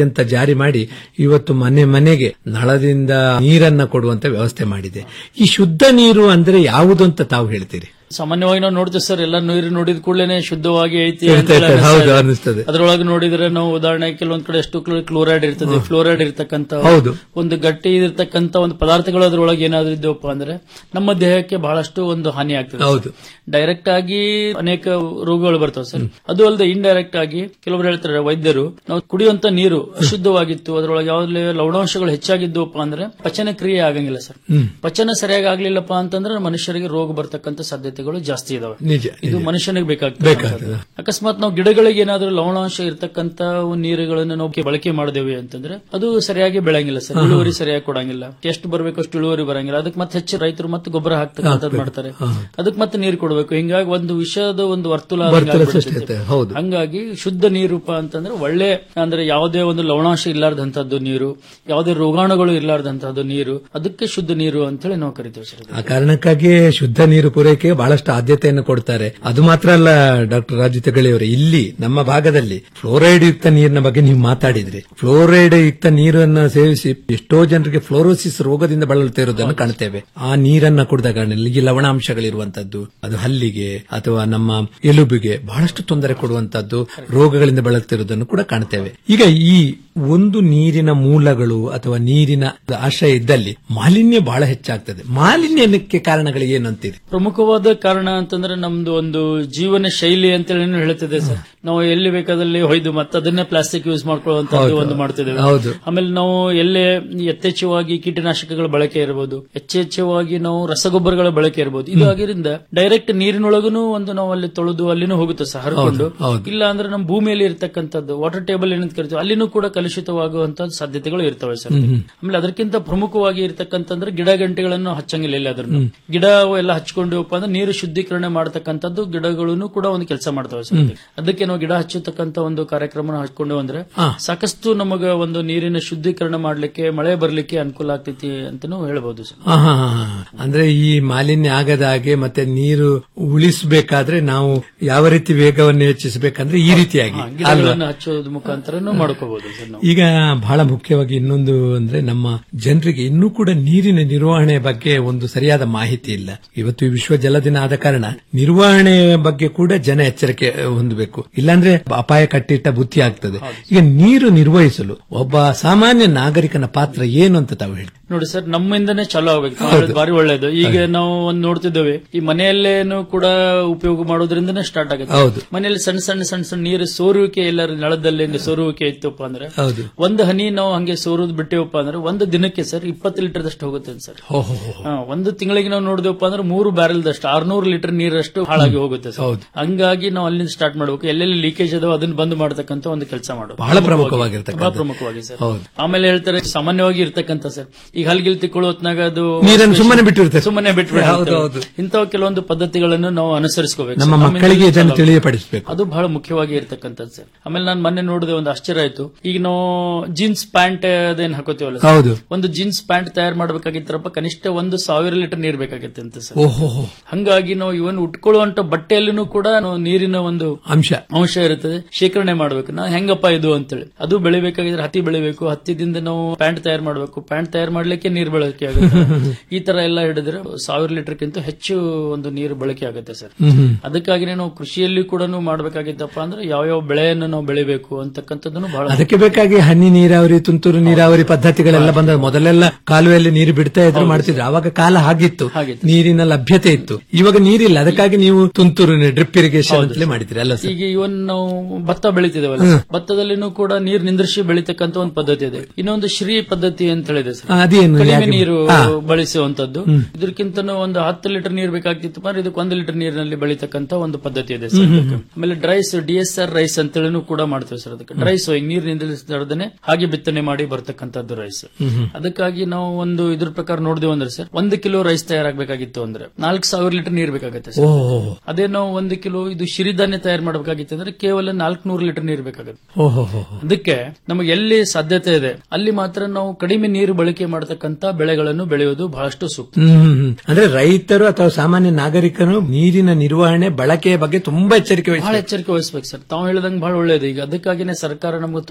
ರಾಜ್ಯಾದ್ಯಂತ ಜಾರಿ ಮಾಡಿ ಇವತ್ತು ಮನೆ ಮನೆಗೆ ನಳದಿಂದ ನೀರನ್ನ ಕೊಡುವಂತ ವ್ಯವಸ್ಥೆ ಮಾಡಿದೆ ಈ ಶುದ್ಧ ನೀರು ಅಂದ್ರೆ ಯಾವುದು ಅಂತ ತಾವು ಹೇಳ್ತೀರಿ ಸಾಮಾನ್ಯವಾಗಿ ನಾವು ನೋಡ್ತೀವಿ ಸರ್ ಎಲ್ಲ ನೀರು ನೋಡಿದ ಕೂಡಲೇ ಶುದ್ಧವಾಗಿ ಐತಿ ಇರ್ತದೆ, ಅಂತ ಹೇಳಿ ಇರ್ತದೆ. ಹೌದು, ಅನಿಸ್ತದೆ. ಅನಿಸ್ತದೆ. ಅದ್ರೊಳಗೆ ನೋಡಿದ್ರೆ ನಾವು ಉದಾಹರಣೆ ಕೆಲವೊಂದ್ ಕಡೆ ಎಷ್ಟು ಕ್ಲೋರೈಡ್ ಇರ್ತದೆ ಫ್ಲೋರೈಡ್ ಇರ್ತಕ್ಕಂತ ಹೌದು. ಒಂದು ಗಟ್ಟಿ ಇರತಕ್ಕಂತ ಒಂದು ಪದಾರ್ಥಗಳು ಅದ್ರೊಳಗೆ ಏನಾದ್ರು ಇದ್ದವಪ್ಪ ಅಂದ್ರೆ ನಮ್ಮ ದೇಹಕ್ಕೆ ಬಹಳಷ್ಟು ಒಂದು ಹಾನಿ ಆಗ್ತದೆ ಹೌದು. ಡೈರೆಕ್ಟ್ ಆಗಿ ಅನೇಕ ರೋಗಗಳು ಬರ್ತವೆ ಸರ್ ಅದು ಅಲ್ಲದೆ ಇಂಡೈರೆಕ್ಟ್ ಆಗಿ ಕೆಲವರು ಹೇಳ್ತಾರೆ ವೈದ್ಯರು ನಾವು ಕುಡಿಯುವಂತ ನೀರು ಅಶುದ್ಧವಾಗಿತ್ತು ಅದರೊಳಗೆ ಯಾವುದೇ ಲವಣಾಂಶಗಳು ಹೆಚ್ಚಾಗಿದ್ದವಪ್ಪ ಅಂದ್ರೆ ಪಚನ ಕ್ರಿಯೆ ಆಗಂಗಿಲ್ಲ ಸರ್ ಹ್ಮ್. ಪಚನ ಸರಿಯಾಗಿ ಆಗ್ಲಿಲ್ಲಪ್ಪ ಅಂತಂದ್ರೆ ಮನುಷ್ಯರಿಗೆ ರೋಗ ಬರ್ತಕ್ಕಂಥ ಸಾಧ್ಯತೆಗಳು ಜಾಸ್ತಿ ಇದಾವೆ ನಿಜ ಇದು ನಿಜ. ಮನುಷ್ಯನಿಗೆ ಬೇಕಾಗ್ತದೆ. ಬೇಕಾಗ್ತದೆ ಅಕಸ್ಮಾತ್ ನಾವು ಗಿಡಗಳಿಗೆ ಏನಾದ್ರೂ ಲವಣಾಂಶ ಇರತಕ್ಕಂತ ನೀರುಗಳನ್ನು ನಾವು ಬಳಕೆ ಮಾಡಿದೇವೆ ಅಂತಂದ್ರೆ ಅದು ಸರಿಯಾಗಿ ಬೆಳಂಗಿಲ್ಲ ಸರ್ ಹಾ, ಹಾ. ಇಳುವರಿ ಸರಿಯಾಗಿ ಕೊಡಂಗಿಲ್ಲ ಎಷ್ಟು ಬರಬೇಕು ಅಷ್ಟು ಇಳುವರಿ ಬರಂಗಿಲ್ಲ ಅದಕ್ಕೆ ಮತ್ತೆ ಹೆಚ್ಚು ರೈತರು ಮತ್ತೆ ಗೊಬ್ಬರ ಹಾಕ್ತಕ್ಕಂಥದ್ದು ಹಾಕ್ಬೇಕು. ಮಾಡ್ತಾರೆ ಹಾ. ಅದಕ್ಕೆ ಮತ್ತೆ ನೀರು ಕೊಡಬೇಕು ಹಿಂಗಾಗಿ ಒಂದು ವಿಷಯದ ಒಂದು ವರ್ತುಲ ವರ್ತುಲ ಆದಂಗೆ ಸೃಷ್ಟಿ ಆಗ್ಬಿಡ್ತೈತೆ. ಆಗುತ್ತೆ. ಹೌದು. ಹಂಗಾಗಿ ಶುದ್ಧ ನೀರೂಪ ಅಂತಂದ್ರೆ ಒಳ್ಳೆ ಅಂದ್ರೆ ಯಾವುದೇ ಒಂದು ಲವಣಾಂಶ ಇರ್ಲಾರ್ದಂತದ್ದು ನೀರು ಯಾವುದೇ ರೋಗಾಣುಗಳು ಇರ್ಲಾರ್ದಂತದ್ದು ನೀರು ಅದಕ್ಕೆ ಶುದ್ಧ ನೀರು ಅಂತ ಹೇಳಿ ನಾವು ಕರಿತೇವೆ ಸರ್ ಆ ಕಾರಣಕ್ಕಾಗಿ ಶುದ್ಧ ನೀರು ಪೂರೈಕೆಗೆ ಬಹಳಷ್ಟು ಆದ್ಯತೆಯನ್ನು ಕೊಡ್ತಾರೆ ಅದು ಮಾತ್ರ ಅಲ್ಲ ಡಾಕ್ಟರ್ ರಾಜು ತೆಗಳಿಯವರೇ ಇಲ್ಲಿ ನಮ್ಮ ಭಾಗದಲ್ಲಿ ಫ್ಲೋರೈಡ್ ಯುಕ್ತ ನೀರಿನ ಬಗ್ಗೆ ನೀವು ಮಾತಾಡಿದ್ರಿ ಫ್ಲೋರೈಡ್ ಯುಕ್ತ ನೀರನ್ನು ಸೇವಿಸಿ ಎಷ್ಟೋ ಜನರಿಗೆ ಫ್ಲೋರೋಸಿಸ್ ರೋಗದಿಂದ ಬಳಲುತ್ತಾ ಇರೋದನ್ನು ಕಾಣ್ತೇವೆ ಆ ನೀರನ್ನ ಕುಡಿದಾಗ ಈ ಲವಣಾಂಶಗಳಿರುವಂತದ್ದು ಅದು ಹಲ್ಲಿಗೆ ಅಥವಾ ನಮ್ಮ ಎಲುಬಿಗೆ ಬಹಳಷ್ಟು ತೊಂದರೆ ಕೊಡುವಂತದ್ದು ರೋಗಗಳಿಂದ ಬಳಲ್ತಿರುವುದನ್ನು ಕೂಡ ಕಾಣ್ತೇವೆ ಈಗ ಈ ಒಂದು ನೀರಿನ ಮೂಲಗಳು ಅಥವಾ ನೀರಿನ ಆಶ್ರಯ ಇದ್ದಲ್ಲಿ ಮಾಲಿನ್ಯ ಬಹಳ ಹೆಚ್ಚಾಗ್ತದೆ ಮಾಲಿನ್ಯಕ್ಕೆ ಕಾರಣಗಳು ಏನು ಅಂತೀರಿ ಪ್ರಮುಖವಾದ ಕಾರಣ ಅಂತಂದ್ರೆ ನಮ್ದು ಒಂದು ಜೀವನ ಶೈಲಿ ಅಂತ ಹೇಳಿ ಹೇಳ್ತಿದೆ ಸರ್ ನಾವು ಎಲ್ಲಿ ಬೇಕಾದಲ್ಲಿ ಹೊಯ್ದು ಮತ್ತೆ ಅದನ್ನೇ ಪ್ಲಾಸ್ಟಿಕ್ ಯೂಸ್ ಮಾಡ್ಕೊಳ್ಳುವಂತದ್ದು ಹೌದು. ಒಂದು ಮಾಡ್ತಿದ್ದೇವೆ ಹೌದು. ಆಮೇಲೆ ನಾವು ಎಲ್ಲೇ ಯಥೇಚ್ಛವಾಗಿ ಕೀಟನಾಶಕಗಳ ಬಳಕೆ ಇರಬಹುದು ಯಥೇಚ್ಛವಾಗಿ ನಾವು ರಸಗೊಬ್ಬರಗಳ ಬಳಕೆ ಇರಬಹುದು ಇದು ಆಗಿರಿಂದ ಡೈರೆಕ್ಟ್ ನೀರಿನೊಳಗೂ ಒಂದು ನಾವು ಅಲ್ಲಿ ತೊಳೆದು ಅಲ್ಲಿನೂ ಹೋಗುತ್ತೆ ಸರ್ ಹರ್ಕೊಂಡು ಹೌದು, ಹೌದು. ಇಲ್ಲ ಅಂದ್ರೆ ನಮ್ಮ ಭೂಮಿಯಲ್ಲಿ ಇರತಕ್ಕಂಥದ್ದು ವಾಟರ್ ಟೇಬಲ್ ಏನಂತ ಕರಿತೀವಿ ಅಲ್ಲಿನೂ ಕೂಡ ಕಲುಷಿತವಾಗುವಂತ ಸಾಧ್ಯತೆಗಳು ಇರ್ತವೆ ಸರ್ ಹ್ಮ್, ಹ್ಮ್. ಆಮೇಲೆ ಅದಕ್ಕಿಂತ ಪ್ರಮುಖವಾಗಿ ಇರತಕ್ಕಂತಂದ್ರೆ ಗಿಡ ಗಂಟೆಗಳನ್ನು ಹಚ್ಚಂಗಿಲ್ಲ ಇಲ್ಲ ಅದ್ರನ್ನು ಗಿಡ ಅವು ಎಲ್ಲ ಹಚ್ಕೊಂಡವಪ್ಪ ಅಂದ್ರೆ ನೀರು ಶುದ್ಧೀಕರಣ ಮಾಡತಕ್ಕಂಥದ್ದು ಗಿಡಗಳನ್ನು ಕೂಡ ಒಂದು ಕೆಲಸ ಮಾಡ್ತವೆ ಸರ್ ಹ್ಮ್. ಅದಕ್ಕೆ ನಾವು ಗಿಡ ಹಚ್ಚತಕ್ಕಂತ ಒಂದು ಕಾರ್ಯಕ್ರಮ ಹಚ್ಕೊಂಡು ಅಂದ್ರೆ ಹಾ. ಸಾಕಷ್ಟು ನಮಗ ಒಂದು ನೀರಿನ ಶುದ್ಧೀಕರಣ ಮಾಡ್ಲಿಕ್ಕೆ ಮಳೆ ಬರ್ಲಿಕ್ಕೆ ಅನುಕೂಲ ಆಗ್ತೈತಿ ಅಂತಾನು ಹೇಳ್ಬಹುದು ಸರ್ ಹಾ, ಹಾ, ಹಾ, ಹಾ. ಅಂದ್ರೆ ಈ ಮಾಲಿನ್ಯ ಆಗದ ಹಾಗೆ ಮತ್ತೆ ನೀರು ಉಳಿಸಬೇಕಾದ್ರೆ ನಾವು ಯಾವ ರೀತಿ ವೇಗವನ್ನು ಹೆಚ್ಚಿಸಬೇಕಂದ್ರೆ ಈ ರೀತಿಯಾಗಿ ಹಾ, ಅಲ್ವಾ ಗಿಡಗಳನ್ನು ಹಚ್ಚೋದ್ ಮುಖಾಂತರನು ಮಾಡ್ಕೋಬಹುದು ಸರ್ ನಾವು ಈಗ ಬಹಳ ಮುಖ್ಯವಾಗಿ ಇನ್ನೊಂದು ಅಂದ್ರೆ ನಮ್ಮ ಜನರಿಗೆ ಇನ್ನೂ ಕೂಡ ನೀರಿನ ನಿರ್ವಹಣೆ ಬಗ್ಗೆ ಒಂದು ಸರಿಯಾದ ಮಾಹಿತಿ ಇಲ್ಲ ಇವತ್ತು ಈ ವಿಶ್ವ ಜಲ ದಿನ ಆದ ಕಾರಣ ನಿರ್ವಹಣೆ ಬಗ್ಗೆ ಕೂಡ ಜನ ಎಚ್ಚರಿಕೆ ಹೊಂದಬೇಕು ಇಲ್ಲಾಂದ್ರೆ ಅಪಾಯ ಕಟ್ಟಿಟ್ಟ ಬುತ್ತಿ ಆಗ್ತದೆ ಈಗ ನೀರು ನಿರ್ವಹಿಸಲು ಒಬ್ಬ ಸಾಮಾನ್ಯ ನಾಗರಿಕನ ಪಾತ್ರ ಏನು ಅಂತ ತಾವು ಹೇಳಿ ನೋಡಿ ಸರ್ ನಮ್ಮಿಂದನೇ ಚಾಲೂ ಆಗ್ಬೇಕು ತಾವು ಹೌದು. ಹೇಳಿದ್ದು ಭಾರಿ ಒಳ್ಳೇದು ಈಗ ನಾವು ಒಂದ್ ನೋಡ್ತಿದ್ದೇವೆ ಈ ಮನೆಯಲ್ಲೇನು ಕೂಡ ಉಪಯೋಗ ಮಾಡೋದ್ರಿಂದನೇ ಸ್ಟಾರ್ಟ್ ಆಗುತ್ತೆ ಹೌದು. ಮನೆಯಲ್ಲಿ ಸಣ್ಣ ಸಣ್ಣ ಸಣ್ಣ ಸಣ್ಣ ನೀರು ಸೋರುವಿಕೆ ಎಲ್ಲರ ನಳದಲ್ಲಿ ಹಿಂಗೆ ಸೋರುವಿಕೆ ಇತ್ತಪ್ಪ ಅಂದ್ರೆ ಹೌದು ಒಂದು ಹನಿ ನಾವು ಹಂಗೆ ಸೋರುದ್ ಬಿಟ್ಟೇವಪ್ಪ ಅಂದ್ರೆ ಒಂದು ದಿನಕ್ಕೆ ಸರ್ ಇಪ್ಪತ್ತು ಲೀಟರ್ ದಷ್ಟು ಹೋಗುತ್ತೆ ಸರ್ ಹೋ, ಹೋ, ಹೋ. ಹಾ, ಒಂದು ತಿಂಗಳಿಗೆ ನಾವು ನೋಡಿದೆವಪ್ಪ ಅಂದ್ರೆ ಮೂರು ಬ್ಯಾರೆಲ್ ದಷ್ಟು ಆರ್ನೂರು ಲೀಟರ್ ನೀರಷ್ಟು ಹಾಳಾಗಿ ಹೋಗುತ್ತೆ ಸರ್ ಹೌದು. ಹಂಗಾಗಿ ನಾವು ಅಲ್ಲಿಂದ ಸ್ಟಾರ್ಟ್ ಮಾಡಬೇಕು ಎಲ್ಲೆಲ್ಲಿ ಲೀಕೇಜ್ ಅದಾವ ಅದನ್ನ ಬಂದ್ ಮಾಡತಕ್ಕಂತ ಒಂದು ಕೆಲಸ ಮಾಡಬೇಕು ಬಹಳ ಪ್ರಮುಖವಾಗಿರ್ತಕ್ಕಂಥದ್ದು. ಬಹಳ ಪ್ರಮುಖವಾಗಿ ಸರ್ ಹೌದು. ಆಮೇಲೆ ಹೇಳ್ತಾರೆ ಸಾಮಾನ್ಯವಾಗಿ ಇರ್ತಕ್ಕಂಥ ಸರ್ ಈಗ ಹಲ್ಗಿಲ್ ತಿಕ್ಕೊಳ್ಳೋ ಹೊತ್ನಾಗ ಅದು ನೀರನ್ನು ಸುಮ್ಮನೆ ಬಿಟ್ಟಿರ್ತಾರೆ. ಸುಮ್ಮನೆ ಬಿಟ್ಟು ಹೌದು, ಹೌದು. ಇಂತಹ ಕೆಲವೊಂದು ಪದ್ಧತಿಗಳನ್ನು ನಾವು ಅನುಸರಿಸಬೇಕು ನಮ್ಮ ಮಕ್ಕಳಿಗೆ ಇದನ್ನು ತಿಳಿಯಪಡಿಸಬೇಕು ಅದು ಬಹಳ ಮುಖ್ಯವಾಗಿ ಇರ್ತಕ್ಕಂಥದ್ದು ಸರ್ ಆಮೇಲೆ ನಾನು ಮೊನ್ನೆ ನೋಡಿದೆ ಒಂದು ಆಶ್ಚರ್ಯ ಆಯ್ತು ಈಗ ನಾವು ಜೀನ್ಸ್ ಪ್ಯಾಂಟ್ ಅದೇನ್ ಹಾಕೋತೀವಲ್ಲ ಸರ್, ಹೌದು. ಒಂದು ಜೀನ್ಸ್ ಪ್ಯಾಂಟ್ ತಯಾರು ಮಾಡ್ಬೇಕಾಗಿತ್ತರಪ್ಪ ಕನಿಷ್ಠ ಒಂದು ಸಾವಿರ ಲೀಟರ್ ನೀರ್ ಬೇಕಾಗಿತ್ತೆ ಅಂತ ಸರ್ ಓಹೋ ಹಂಗಾಗಿ ನಾವು ಇವನ್ ಉಟ್ಕೊಳ್ಳುವಂತ ಬಟ್ಟೆಯಲ್ಲೂ ಕೂಡ ನಾವು ನೀರಿನ ಒಂದು ಅಂಶ ಅಂಶ ಇರುತ್ತದೆ ಶೇಖರಣೆ ಮಾಡಬೇಕು ನಾವು ಹೆಂಗಪ್ಪ ಇದು ಅಂತೇಳಿ ಅದು ಬೆಳಿಬೇಕಾಗಿದ್ರೆ ಹತ್ತಿ ಬೆಳಿಬೇಕು ಹತ್ತಿದಿಂದ ನಾವು ಪ್ಯಾಂಟ್ ತಯಾರು ಮಾಡಬೇಕು ಪ್ಯಾಂಟ್ ತಯಾರು ಮಾಡ್ಲಿಕ್ಕೆ ನೀರು ಬಳಕೆ ಆಗುತ್ತೆ ಈ ತರ ಎಲ್ಲ ಹಿಡಿದ್ರೆ ಸಾವಿರ ಲೀಟರ್ಗಿಂತ ಹೆಚ್ಚು ಒಂದು ನೀರು ಬಳಕೆ ಆಗುತ್ತೆ ಸರ್ ಹ್ಮ್, ಹ್ಮ್. ಅದಕ್ಕಾಗಿನೇ ನಾವು ಕೃಷಿಯಲ್ಲಿ ಕೂಡ ಮಾಡಬೇಕಾಗಿದ್ದಪ್ಪ ಅಂದ್ರೆ ಯಾವ ಯಾವ ಬೆಳೆಯನ್ನು ನಾವು ಬೆಳಿಬೇಕು ಅಂತಕ್ಕಂಥದ್ದನ್ನು ಬಹಳ ಅದಕ್ಕೆ ಬೇಕಾಗಿ ಹನಿ ನೀರಾವರಿ ತುಂತುರು ನೀರಾವರಿ ಪದ್ಧತಿಗಳೆಲ್ಲ ಬಂದ ಮೊದಲೆಲ್ಲ ಕಾಲುವೆಯಲ್ಲಿ ನೀರು ಬಿಡ್ತಾ ಇದ್ರು ಮಾಡ್ತಿದ್ರು ಆವಾಗ ಕಾಲ ಹಾಗಿತ್ತು ನೀರಿನ ಲಭ್ಯತೆ ಇತ್ತು ಇವಾಗ ನೀರಿಲ್ಲ ಅದಕ್ಕಾಗಿ ನೀವು ತುಂತುರು ಡ್ರಿಪ್ ಇರಿಗೇಷನ್ ಅಂತಲೇ ಮಾಡಿದ್ರಿ ಅಲ್ಲ ಸರ್ ಈಗ ಇವನ್ ನಾವು ಭತ್ತ ಬೆಳಿತಿದ್ದೇವಲ್ಲ ಹ್ಮ್. ಭತ್ತದಲ್ಲಿನೂ ಕೂಡ ನೀರ್ ನಿಂದ್ರಿಸಿ ಬೆಳಿತಕ್ಕಂತ ಒಂದು ಪದ್ಧತಿ ಇದೆ ಇನ್ನೊಂದು ಶ್ರೀ ಪದ್ಧತಿ ಅಂತ ಹೇಳಿದೆ ಸರ್ ಆ, ಅದೇನು? ಕಡಿಮೆ ಯಾಕೆ? ನೀರು ಹಾ. ಬಳಸುವಂತದ್ದು ಹ್ಮ್. ಇದಕ್ಕಿಂತ ಒಂದು ಹತ್ತು ಲೀಟರ್ ನೀರು ಬೇಕಾಗ್ತಿತ್ತು ಮಾತ್ರ ಇದಕ್ಕೆ ಒಂದು ಲೀಟರ್ ನೀರಿನಲ್ಲಿ ಬೆಳಿತಕ್ಕಂತ ಒಂದು ಪದ್ಧತಿ ಇದೆ ಸರ್ ಹ್ಮ್, ಹ್ಮ್, ಇದಕ್ಕೆ. ಆಮೇಲೆ ಡ್ರೈಸ್ ಡಿ ಎಸ್ ಆರ್ ರೈಸ್ ಅಂತೇಳಿ ಕೂಡ ಮಾಡ್ತೇವೆ ಸರ್ ಅದಕ್ಕೆ ಡ್ರೈ ಸೋಯಿಂಗ್ ನೀರು ನಿಂದಿರಿಸದನೆ ಹಾಗೆ ಬಿತ್ತನೆ ಮಾಡಿ ಬರ್ತಕ್ಕಂಥದ್ದು ರೈಸ್ ಹ್ಮ್, ಹ್ಮ್. ಅದಕ್ಕಾಗಿ ನಾವು ಒಂದು ಇದ್ರ ಪ್ರಕಾರ ನೋಡಿದೆವು ಅಂದ್ರೆ ಸರ್ ಒಂದು ಕಿಲೋ ರೈಸ್ ತಯಾರಾಗಬೇಕಾಗಿತ್ತು ಅಂದ್ರೆ ನಾಲ್ಕು ಸಾವಿರ ಲೀಟರ್ ನೀರು ಬೇಕಾಗುತ್ತೆ ಸರ್ ಓಹೋ ಅದೇ ನಾವು ಒಂದು ಕಿಲೋ ಇದು ಸಿರಿಧಾನ್ಯ ತಯಾರು ಮಾಡಬೇಕಾಗಿತ್ತು ಅಂದ್ರೆ ಕೇವಲ ನಾಲ್ಕುನೂರು ಲೀಟರ್ ನೀರು ಬೇಕಾಗುತ್ತೆ ಓಹೋ ಹೋ, ಹೋ. ಅದಕ್ಕೆ ನಮಗೆ ಎಲ್ಲಿ ಸಾಧ್ಯತೆ ಇದೆ ಅಲ್ಲಿ ಮಾತ್ರ ನಾವು ಕಡಿಮೆ ನೀರು ಬಳಕೆ ಮಾಡತಕ್ಕಂತ ಬೆಳೆಗಳನ್ನು ಬೆಳೆಯೋದು ಬಹಳಷ್ಟು ಸೂಕ್ತ ಹ್ಮ್, ಹ್ಮ್, ಹ್ಮ್. ಅಂದ್ರೆ ರೈತರು ಅಥವಾ ಸಾಮಾನ್ಯ ನಾಗರಿಕರು ನೀರಿನ ನಿರ್ವಹಣೆ ಬಳಕೆಯ ಬಗ್ಗೆ ತುಂಬಾ ಎಚ್ಚರಿಕೆ ಬಹಳ ವಹಿಸಬೇಕು ಎಚ್ಚರಿಕೆ ವಹಿಸ್ಬೇಕು ಸರ್ ತಾವು ಹೇಳಿದಂಗೆ ಬಹಳ ಒಳ್ಳೇದು ಈಗ ಅದಕ್ಕಾಗಿನೇ ಸರ್ಕಾರ ನಮ್ಗೆ ತುಂತುರು ನೀರಾವರಿ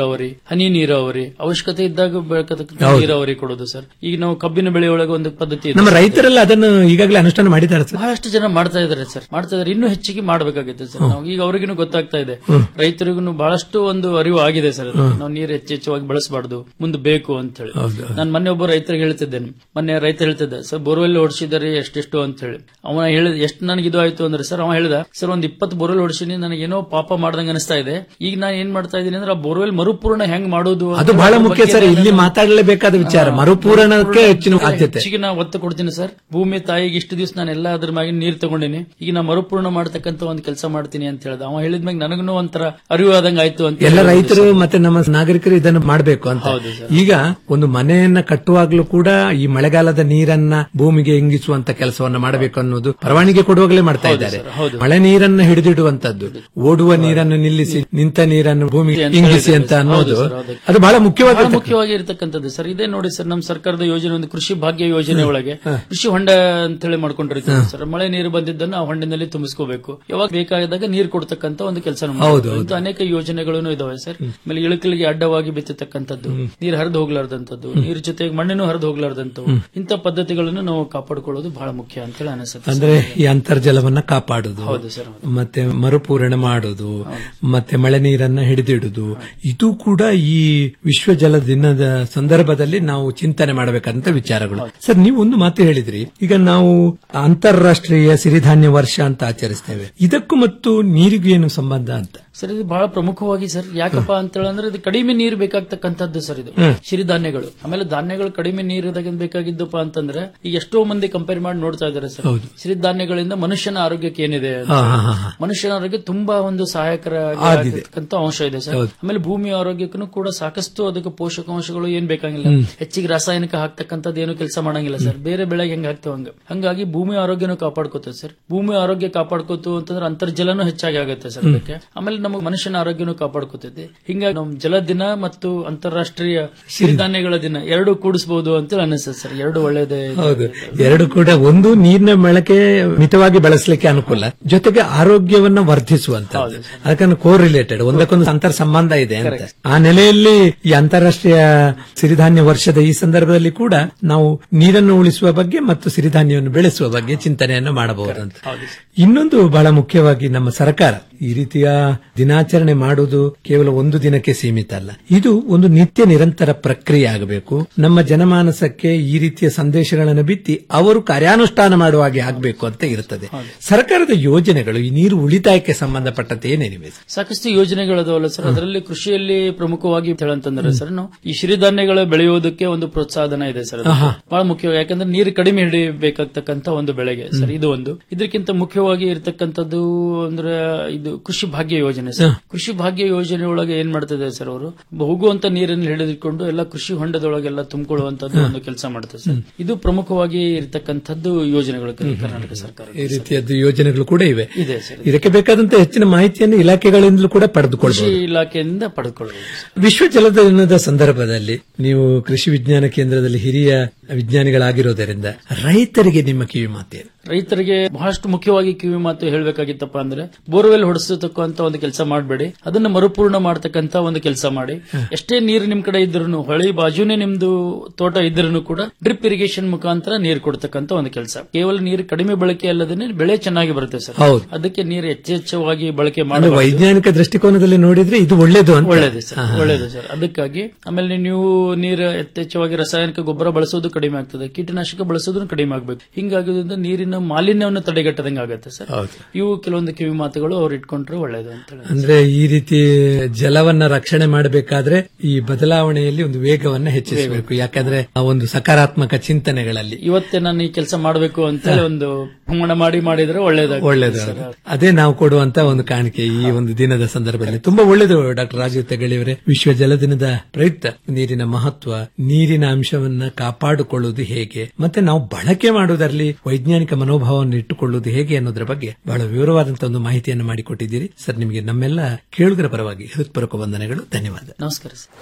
ನೀರಾವರಿ ಹನಿ ನೀರಾವರಿ ಅವಶ್ಯಕತೆ ಇದ್ದಾಗ ಬೆಳಕತಕ್ಕಂಥ ಹೌದು. ನೀರಾವರಿ ಕೊಡೋದು ಸರ್ ಈಗ ನಾವು ಕಬ್ಬಿನ ಬೆಳೆಯೊಳಗೆ ಒಂದು ಪದ್ಧತಿ ಇದೆ ನಮ್ಮ ಸರ್. ರೈತರೆಲ್ಲ ಅದನ್ನು ಈಗಾಗಲೇ ಅನುಷ್ಠಾನ ಮಾಡಿದ್ದಾರೆ ಸರ್ ಬಹಳಷ್ಟು ಜನ ಮಾಡ್ತಾ ಇದಾರೆ ಸರ್ ಮಾಡ್ತಾ ಇದಾರೆ ಇನ್ನೂ ಹೆಚ್ಚಿಗೆ ಮಾಡಬೇಕಾಗುತ್ತೆ ಸರ್ ನಾವು ಈಗ ಅವ್ರಿಗೂ ಗೊತ್ತಾಗ್ತಾ ಇದೆ ಹ್ಮ್. ರೈತರಿಗೂ ಬಹಳಷ್ಟು ಒಂದು ಅರಿವು ಆಗಿದೆ ಸರ್ ಅದು. ಹ್ಮ್. ನಾವು ನೀರು ಹೆಚ್ಚೆಚ್ಚವಾಗಿ ಬಳಸಬಾರ್ದು ಮುಂದೆ ಬೇಕು ಅಂತ ಹೇಳಿ ಹೌದು. ನಾನು ಮೊನ್ನೆ ಒಬ್ಬ ರೈತರಿಗೆ ಹೇಳ್ತಿದ್ದೇನೆ ಮೊನ್ನೆ ರೈತ ಹೇಳ್ತಿದ್ದ ಸರ್ ಬೋರ್ವೆಲ್ ಹೊಡಿಸಿದಾರೆ ಎಷ್ಟೆಷ್ಟು ಅಂತ ಹೇಳಿ ಅವನ ಹೇಳಿದ ಎಷ್ಟು ನನಗೆ ಇದು ಆಯ್ತು ಅಂದ್ರೆ ಸರ್ ಅವ ಹೇಳಿದ ಸರ್ ಒಂದ್ ಇಪ್ಪತ್ತು ಬೋರ್ವೆಲ್ ಹೊಡಿಸಿನಿ ನನಗೆ ಏನೋ ಪಾಪ ಮಾಡ್ದಂಗ ಅನಿಸ್ತಾ ಇದೆ ಈಗ ನಾನು ಏನ್ ಮಾಡ್ತಾ ಇದ್ದೀನಿ ಅಂದ್ರೆ ಆ ಬೋರ್ವೆಲ್ ಮರುಪೂರ್ಣ ಹೆಂಗ್ ಮಾಡೋದು ಅಂತ ಅದು ಬಹಳ ಅದ್ರ ಮುಖ್ಯ ಬಗ್ಗೆ ಸರ್ ನಾನು- ಇಲ್ಲಿ ಮಾತಾಡಲೇಬೇಕಾದ ವಿಚಾರ ಮರುಪೂರಣಕ್ಕೆ ಹೆಚ್ಚಿನ ಆದ್ಯತೆ ಹೆಚ್ಚಿಗೆ ನಾ ಒತ್ತು ಕೊಡ್ತೀನಿ ಸರ್ ಭೂಮಿ ತಾಯಿಗೆ ಇಷ್ಟು ದಿವಸ ನಾನು ಎಲ್ಲ ಅದ್ರ ಮ್ಯಾಗ ನೀರ್ ತಗೊಂಡಿನಿ ಈಗ ನಾ ಮರುಪೂರ್ಣ ಮಾಡ್ತಕ್ಕಂತ ಒಂದು ಕೆಲಸ ಮಾಡ್ತೀನಿ ಅಂತ ಹೇಳ್ದ ಅವ ಹೇಳಿದ್ಮ್ಯಾಗ ನನಗೂ ಒಂಥರ ಅರಿವು ಆದಂಗ ಆಯ್ತು ಅಂತ ಎಲ್ಲ ಹೇಳಿದ್ರು ರೈತರು ಸರ್. ಮತ್ತೆ ನಮ್ಮ ನಾಗರಿಕರು ಇದನ್ನು ಮಾಡಬೇಕು ಅಂತ ಹೌದು ಸರ್. ಈಗ ಒಂದು ಮನೆಯನ್ನ ಕಟ್ಟುವಾಗ್ಲೂ ಕೂಡ ಈ ಮಳೆಗಾಲದ ನೀರನ್ನ ಭೂಮಿಗೆ ಇಂಗಿಸುವಂತ ಕೆಲಸವನ್ನ ಮಾಡಬೇಕು ಅನ್ನೋದು ಪರವಾನಿಗೆ ಕೊಡುವಾಗಲೇ ಮಾಡ್ತಾ ಹೌದು ಇದ್ದಾರೆ ಸರ್, ಹೌದು. ಮಳೆ ನೀರನ್ನು ಹಿಡಿದಿಡುವಂತದ್ದು ಓಡುವ ನೀರನ್ನು ನಿಲ್ಲಿಸಿ ನಿಂತ ನೀರನ್ನು ಭೂಮಿಗೆ ಅಂತ ಇಂಗಿಸಿ ಹೇಳಿದ್ದಾರೆ ಅಂತ ಸರ್. ಅನ್ನೋದು ಹೌದು ಸರ್, ಹೌದು. ಅದು ಬಹಳ ಮುಖ್ಯವಾಗಿ ಬಹಳ ಮುಖ್ಯವಾಗಿ ಇರತಕ್ಕಂಥದ್ದು ಸರ್ ಇದೇ ನೋಡಿ ಸರ್ ನಮ್ಮ ಸರ್ಕಾರದ ಯೋಜನೆ ಒಂದು ಕೃಷಿ ಭಾಗ್ಯ ಯೋಜನೆ ಒಳಗೆ ಕೃಷಿ ಹೊಂಡ ಅಂತ ಹೇಳಿ ಮಾಡ್ಕೊಂಡಿರ್ತೀವಿ ಸರ್ ಮಳೆ ನೀರು ಬಂದಿದ್ದನ್ನು ಆ ಹೊಂಡಿನಲ್ಲಿ ತುಂಬಿಸ್ಕೋಬೇಕು ಯಾವಾಗ ಬೇಕಾದಾಗ ನೀರು ಕೊಡ್ತಕ್ಕಂತ ಒಂದು ಕೆಲಸ ಹೌದು, ಹೌದು. ಇಂಥ ಅನೇಕ ಯೋಜನೆಗಳು ಇದಾವೆ ಸರ್ ಆಮೇಲೆ ಇಳಕಲಿಗೆ ಅಡ್ಡವಾಗಿ ಬಿತ್ತತಕ್ಕಂಥದ್ದು ನೀರು ಹರಿದು ಹೋಗ್ಲಾರ್ದಂಥದ್ದು ನೀರ್ ಜೊತೆಗೆ ಮಣ್ಣಿನೂ ಹರಿದು ಹೋಗ್ಲಾರ್ದಂಥವು ಇಂಥ ಪದ್ಧತಿಗಳನ್ನು ನಾವು ಕಾಪಾಡಿಕೊಳ್ಳೋದು ಬಹಳ ಮುಖ್ಯ ಅಂತ ಹೇಳಿ ಅನಿಸುತ್ತೆ ಸರ್. ಅಂದ್ರೆ ಈ ಅಂತರ್ಜಲವನ್ನ ಕಾಪಾಡುದು ಹೌದು ಸರ್, ಮತ್ತೆ ಮರುಪೂರಣ ಮಾಡುದು ಮತ್ತೆ ಮಳೆ ನೀರನ್ನ ಹಿಡಿದಿಡುದು ಇದು ಕೂಡ ಈ ವಿಶ್ವ ಜಲ ದಿನದ ಸಂದರ್ಭದಲ್ಲಿ ನಾವು ಚಿಂತನೆ ಮಾಡಬೇಕಂತ ವಿಚಾರಗಳು ಸರ್ ನೀವು ಒಂದು ಮಾತು ಹೇಳಿದ್ರಿ ಈಗ ನಾವು ಅಂತಾರಾಷ್ಟ್ರೀಯ ಸಿರಿಧಾನ್ಯ ವರ್ಷ ಅಂತ ಆಚರಿಸ್ತೇವೆ ಇದಕ್ಕೂ ಮತ್ತು ನೀರಿಗೂ ಏನು ಸಂಬಂಧ ಅಂತ ಸರ್ ಇದು ಬಹಳ ಪ್ರಮುಖವಾಗಿ ಸರ್ ಯಾಕಪ್ಪ ಅಂತ ಹೇಳಂದ್ರೆ ಇದು ಕಡಿಮೆ ನೀರು ಬೇಕಾಗ್ತಕ್ಕಂಥದ್ದು ಸರ್ ಇದು ಹ್ಮ್. ಸಿರಿಧಾನ್ಯಗಳು ಆಮೇಲೆ ಧಾನ್ಯಗಳು ಕಡಿಮೆ ನೀರಿದಾಗ ಬೇಕಾಗಿದ್ದಪ್ಪ ಅಂತಂದ್ರೆ ಈಗ ಎಷ್ಟೋ ಮಂದಿ ಕಂಪೇರ್ ಮಾಡಿ ನೋಡ್ತಾ ಇದ್ದಾರೆ ಸರ್ ಹೌದು. ಸಿರಿಧಾನ್ಯಗಳಿಂದ ಮನುಷ್ಯನ ಆರೋಗ್ಯಕ್ಕೆ ಏನಿದೆ ಅಂತ. ಹಾ, ಹಾ, ಹಾ, ಹಾ. ಮನುಷ್ಯನ ಆರೋಗ್ಯ ತುಂಬಾ ಒಂದು ಸಹಾಯಕರ ಆಗಿದೆ. ಅಂಶ ಇದೆ ಸರ್ ಹೌದು. ಆಮೇಲೆ ಭೂಮಿಯ ಆರೋಗ್ಯಕ್ಕೂ ಕೂಡ ಸಾಕಷ್ಟು ಅದಕ್ಕೆ ಪೋಷಕಾಂಶಗಳು ಏನ್ ಬೇಕಾಗಿಲ್ಲ ಹ್ಮ್. ಹೆಚ್ಚಿಗೆ ರಾಸಾಯನಿಕ ಹಾಕ್ತಕ್ಕಂಥದ್ದು ಏನು ಕೆಲಸ ಮಾಡಂಗಿಲ್ಲ ಸರ್ ಬೇರೆ ಬೆಳೆಗೆ ಹೆಂಗ್ ಹಾಕ್ತೇವೆ ಹಂಗ ಹಂಗಾಗಿ ಭೂಮಿ ಆರೋಗ್ಯನೂ ಕಾಪಾಡ್ಕೋತೇವೆ ಸರ್ ಭೂಮಿ ಆರೋಗ್ಯ ಕಾಪಾಡ್ಕೋತು ಅಂತಂದ್ರೆ ಅಂತರ್ಜಲನೂ ಹೆಚ್ಚಾಗಿ ಆಗುತ್ತೆ ಸರ್ ಹ್ಮ್. ಅದಕ್ಕೆ ಆಮೇಲೆ ನಮಗೆ ಮನುಷ್ಯನ ಆರೋಗ್ಯನೂ ಕಾಪಾಡ್ಕೋತೈತಿ ಹಿಂಗಾಗಿ ನಮ್ ಜಲ ದಿನ ಮತ್ತು ಅಂತಾರಾಷ್ಟ್ರೀಯ ಸಿರಿಧಾನ್ಯಗಳ ದಿನ ಎರಡು ಕೂಡಿಸಬಹುದು ಅಂತ ಅನಿಸ್ತದೆ ಸರ್ ಎರಡು ಒಳ್ಳೇದೇ ಇದೆ. ಹೌದು ಎರಡು ಕೂಡ ಒಂದು ನೀರಿನ ಬಳಕೆ ಮಿತವಾಗಿ ಬಳಸಲಿಕ್ಕೆ ಅನುಕೂಲ ಜೊತೆಗೆ ಆರೋಗ್ಯವನ್ನ ವರ್ಧಿಸುವಂತ ಅದಕ್ಕೆ ಕೋ ರಿಲೇಟೆಡ್ ಒಂದಕ್ಕೊಂದು ಅಂತರ್ ಸಂಬಂಧ ಇದೆ ಅಂತ ಆ ನೆಲೆಯಲ್ಲಿ ಈ ಅಂತಾರಾಷ್ಟ್ರೀಯ ಸಿರಿಧಾನ್ಯ ವರ್ಷದ ಈ ಸಂದರ್ಭದಲ್ಲಿ ಕೂಡ ನಾವು ನೀರನ್ನು ಉಳಿಸುವ ಬಗ್ಗೆ ಮತ್ತು ಸಿರಿಧಾನ್ಯವನ್ನು ಬೆಳೆಸುವ ಬಗ್ಗೆ ಚಿಂತನೆಯನ್ನು ಮಾಡಬಹುದು ಅಂತ ಇನ್ನೊಂದು ಬಹಳ ಮುಖ್ಯವಾಗಿ ನಮ್ಮ ಸರ್ಕಾರ ಈ ರೀತಿಯ ದಿನಾಚರಣೆ ಮಾಡುವುದು ಕೇವಲ ಒಂದು ದಿನಕ್ಕೆ ಸೀಮಿತ ಅಲ್ಲ ಇದು ಒಂದು ನಿತ್ಯ ನಿರಂತರ ಪ್ರಕ್ರಿಯೆ ಆಗಬೇಕು ನಮ್ಮ ಜನಮಾನಸಕ್ಕೆ ಈ ರೀತಿಯ ಸಂದೇಶಗಳನ್ನು ಬಿತ್ತಿ ಅವರು ಕಾರ್ಯಾನುಷ್ಠಾನ ಮಾಡುವ ಹಾಗೆ ಆಗಬೇಕು ಅಂತ ಇರುತ್ತದೆ ಸರ್ಕಾರದ ಯೋಜನೆಗಳು ಈ ನೀರು ಉಳಿತಾಯಕ್ಕೆ ಸಂಬಂಧಪಟ್ಟಂತೆ ಏನೇನಿವೆ ಸಾಕಷ್ಟು ಯೋಜನೆಗಳದಾವಲ್ಲ ಸರ್ ಅದರಲ್ಲಿ ಕೃಷಿಯಲ್ಲಿ ಪ್ರಮುಖವಾಗಿ ಹೇಳಂತಂದ್ರೆ ಸರ್ ನಾವು ಈ ಸಿರಿಧಾನ್ಯಗಳು ಬೆಳೆಯೋದಕ್ಕೆ ಒಂದು ಪ್ರೋತ್ಸಾಹನ ಇದೆ ಸರ್ ಅದು. ಆಹಾ. ಬಹಳ ಮುಖ್ಯ ಯಾಕಂದ್ರೆ ನೀರು ಕಡಿಮೆ ಹಿಡಿಯಬೇಕಾಗ್ತಕ್ಕಂತ ಒಂದು ಬೆಳೆಗೆ ಸರ್ ಇದು ಒಂದು ಇದಕ್ಕಿಂತ ಮುಖ್ಯವಾಗಿ ಇರತಕ್ಕಂಥದ್ದು ಅಂದ್ರೆ ಇದು ಕೃಷಿ ಭಾಗ್ಯ ಯೋಜನೆ ಸರ್ ಕೃಷಿ ಭಾಗ್ಯ ಯೋಜನೆ ಒಳಗೆ ಏನ್ ಮಾಡ್ತಿದೆ ಸರ್ ಅವರು ಹೋಗುವಂತ ನೀರನ್ನು ಹಿಡಿದುಕೊಂಡು ಎಲ್ಲ ಕೃಷಿ ಹೊಂಡದೊಳಗೆಲ್ಲ ತುಂಬಿಕೊಳ್ಳುವಂತದ್ದು ಒಂದು ಕೆಲಸ ಮಾಡ್ತದೆ ಸರ್ ಇದು ಪ್ರಮುಖವಾಗಿ ಇರತಕ್ಕಂಥದ್ದು ಯೋಜನೆಗಳು ಕರ್ನಾಟಕ ಸರ್ಕಾರ ಈ ರೀತಿಯದ್ದು ಯೋಜನೆಗಳು ಕೂಡ ಇವೆ ಇದೆ ಸರ್ ಇದಕ್ಕೆ ಬೇಕಾದಂತ ಹೆಚ್ಚಿನ ಮಾಹಿತಿಯನ್ನು ಇಲಾಖೆಗಳಿಂದಲೂ ಕೂಡ ಕೃಷಿ ಪಡೆದುಕೊಳ್ಳಬಹುದು ಇಲಾಖೆಯಿಂದ ಪಡೆದುಕೊಳ್ಳಬಹುದು ವಿಶ್ವ ಜಲ ದಿನದ ಸಂದರ್ಭದಲ್ಲಿ ನೀವು ಕೃಷಿ ವಿಜ್ಞಾನ ಕೇಂದ್ರದಲ್ಲಿ ಹಿರಿಯ ವಿಜ್ಞಾನಿಗಳಾಗಿರೋದರಿಂದ ರೈತರಿಗೆ ನಿಮ್ಮ ಕಿವಿ ಮಾತೇನು ರೈತರಿಗೆ ಬಹಳಷ್ಟು ಮುಖ್ಯವಾಗಿ ಕಿವಿ ಮಾತು ಹೇಳಬೇಕಾಗಿತ್ತಪ್ಪ ಅಂದ್ರೆ ಬೋರ್ವೆಲ್ ಹೊಡಿಸತಕ್ಕಂತ ಒಂದು ಕೆಲಸ ಮಾಡಬೇಡಿ ಅದನ್ನ ಮರುಪೂರ್ಣ ಮಾಡತಕ್ಕಂತ ಒಂದು ಕೆಲಸ ಮಾಡಿ ಎಷ್ಟೇ ನೀರು ನಿಮ್ ಕಡೆ ಇದ್ರೂ ಹೊಳಿ ಬಾಜುನೇ ನಿಮ್ದು ತೋಟ ಇದ್ರೂ ಕೂಡ ಡ್ರಿಪ್ ಇರಿಗೇಷನ್ ಮುಖಾಂತರ ನೀರು ಕೊಡ್ತಕ್ಕಂತ ಒಂದು ಕೆಲಸ ಕೇವಲ ನೀರು ಕಡಿಮೆ ಬಳಕೆ ಅಲ್ಲದೇ ಬೆಳೆ ಚೆನ್ನಾಗಿ ಬರುತ್ತೆ ಸರ್ ಹೌದು. ಅದಕ್ಕೆ ನೀರು ಹೆಚ್ಚೆಚ್ಚವಾಗಿ ಬಳಕೆ ಅಂದ್ರೆ ಮಾಡಿ ವೈಜ್ಞಾನಿಕ ದೃಷ್ಟಿಕೋನದಲ್ಲಿ ನೋಡಿದ್ರೆ ಇದು ಒಳ್ಳೇದು ಅಂತ ಒಳ್ಳೇದು ಸರ್ ಹಾ, ಹಾ. ಒಳ್ಳೇದು ಸರ್ ಅದಕ್ಕಾಗಿ ಆಮೇಲೆ ನೀವು ನೀರು ಯಥೇಚ್ಛವಾಗಿ ರಾಸಾಯನಿಕ ಗೊಬ್ಬರ ಬಳಸೋದು ಕಡಿಮೆ ಆಗ್ತದೆ ಕೀಟನಾಶಕ ಬಳಸೋದು ಕಡಿಮೆ ಆಗಬೇಕು ಹಿಂಗಾಗೋದ್ರಿಂದ ನೀರಿನ ಮಾಲಿನ್ಯವನ್ನು ತಡೆಗಟ್ಟದಂಗೆ ಆಗುತ್ತೆ ಸರ್ ಹೌದು. ಇವು ಕೆಲವೊಂದು ಕಿವಿ ಮಾತುಗಳು ಅವ್ರು ಇಟ್ಕೊಂಡ್ರೆ ಒಳ್ಳೇದು ಅಂತ ಹೇಳಿ ಅಂದ್ರೆ ಈ ರೀತಿ ಜಲವನ್ನ ರಕ್ಷಣೆ ಮಾಡಬೇಕಾದ್ರೆ ಈ ಬದಲಾವಣೆಯಲ್ಲಿ ಒಂದು ವೇಗವನ್ನ ಹೆಚ್ಚಿಸಬೇಕು ಯಾಕಂದ್ರೆ ಆ ಒಂದು ಸಕಾರಾತ್ಮಕ ಚಿಂತನೆಗಳಲ್ಲಿ ಇವತ್ತೇ ನಾನು ಈ ಕೆಲಸ ಮಾಡಬೇಕು ಅಂತ ಹೇಳಿ ಒಂದು ಪ್ರಮಾಣ ಮಾಡಿ ಮಾಡಿದ್ರೆ ಒಳ್ಳೇದಾಗ ಒಳ್ಳೇದು ಅದೇ ನಾವು ಕೊಡುವಂತ ಒಂದು ಕಾಣಿಕೆ ಈ ಒಂದು ದಿನದ ಸಂದರ್ಭದಲ್ಲಿ ತುಂಬಾ ಒಳ್ಳೇದು ಡಾಕ್ಟರ್ ರಾಜೀವ್ ತೆಗಳಿಯವರೇ ವಿಶ್ವ ಜಲ ದಿನದ ಪ್ರಯುಕ್ತ ನೀರಿನ ಮಹತ್ವ ನೀರಿನ ಅಂಶವನ್ನ ಕಾಪಾಡಿಕೊಳ್ಳುವುದು ಹೇಗೆ ಮತ್ತೆ ನಾವು ಬಳಕೆ ಮಾಡುವುದರಲ್ಲಿ ವೈಜ್ಞಾನಿಕ ಮನೋಭಾವವನ್ನು ಇಟ್ಟುಕೊಳ್ಳುವುದು ಹೇಗೆ ಅನ್ನೋದರ ಬಗ್ಗೆ ಬಹಳ ವಿವರವಾದಂತಹ ಒಂದು ಮಾಹಿತಿಯನ್ನು ಮಾಡಿಕೊಟ್ಟಿದ್ದೀರಿ ಸರ್ ನಿಮಗೆ ನಮ್ಮೆಲ್ಲ ಕೇಳುಗರ ಪರವಾಗಿ ಹೃತ್ಪೂರ್ವಕ ವಂದನೆಗಳು ಧನ್ಯವಾದ ನಮಸ್ಕಾರ ಸರ್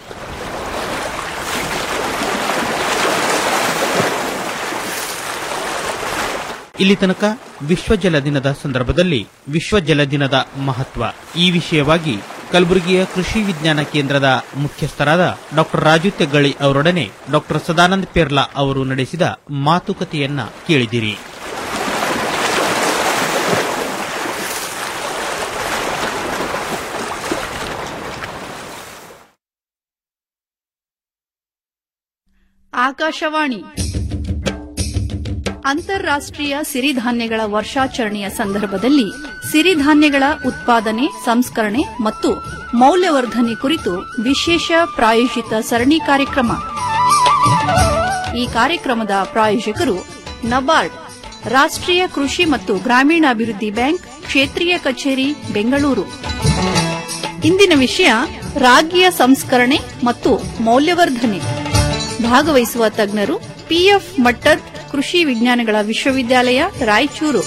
ಇಲ್ಲಿ ತನಕ ವಿಶ್ವ ಜಲ ದಿನದ ಸಂದರ್ಭದಲ್ಲಿ ವಿಶ್ವ ಜಲ ದಿನದ ಮಹತ್ವ ಈ ವಿಷಯವಾಗಿ ಕಲಬುರಗಿಯ ಕೃಷಿ ವಿಜ್ಞಾನ ಕೇಂದ್ರದ ಮುಖ್ಯಸ್ಥರಾದ ಡಾಕ್ಟರ್ ರಾಜು ತೆಗ್ಗಳಿ ಅವರೊಡನೆ ಡಾಕ್ಟರ್ ಸದಾನಂದ ಪೆರ್ಲಾ ಅವರು ನಡೆಸಿದ ಮಾತುಕತೆಯನ್ನ ಕೇಳಿದಿರಿ ಆಕಾಶವಾಣಿ ಅಂತಾರಾಷ್ಟ್ರೀಯ ಸಿರಿಧಾನ್ಯಗಳ ವರ್ಷಾಚರಣೆಯ ಸಂದರ್ಭದಲ್ಲಿ ಸಿರಿಧಾನ್ಯಗಳ ಉತ್ಪಾದನೆ ಸಂಸ್ಕರಣೆ ಮತ್ತು ಮೌಲ್ಯವರ್ಧನೆ ಕುರಿತು ವಿಶೇಷ ಪ್ರಾಯೋಜಿತ ಸರಣಿ ಕಾರ್ಯಕ್ರಮ ಈ ಕಾರ್ಯಕ್ರಮದ ಪ್ರಾಯೋಜಕರು ನಬಾರ್ಡ್ ರಾಷ್ಟ್ರೀಯ ಕೃಷಿ ಮತ್ತು ಗ್ರಾಮೀಣಾಭಿವೃದ್ಧಿ ಬ್ಯಾಂಕ್ ಕ್ಷೇತ್ರೀಯ ಕಚೇರಿ ಬೆಂಗಳೂರು ಇಂದಿನ ವಿಷಯ ರಾಗಿಯ ಸಂಸ್ಕರಣೆ ಮತ್ತು ಮೌಲ್ಯವರ್ಧನೆ ಭಾಗವಹಿಸುವ ತಜ್ಞರು ಪಿಎಫ್ ಮಟ್ಟದ್ ಕೃಷಿ ವಿಜ್ಞಾನಗಳ ವಿಶ್ವವಿದ್ಯಾಲಯ ರಾಯಚೂರು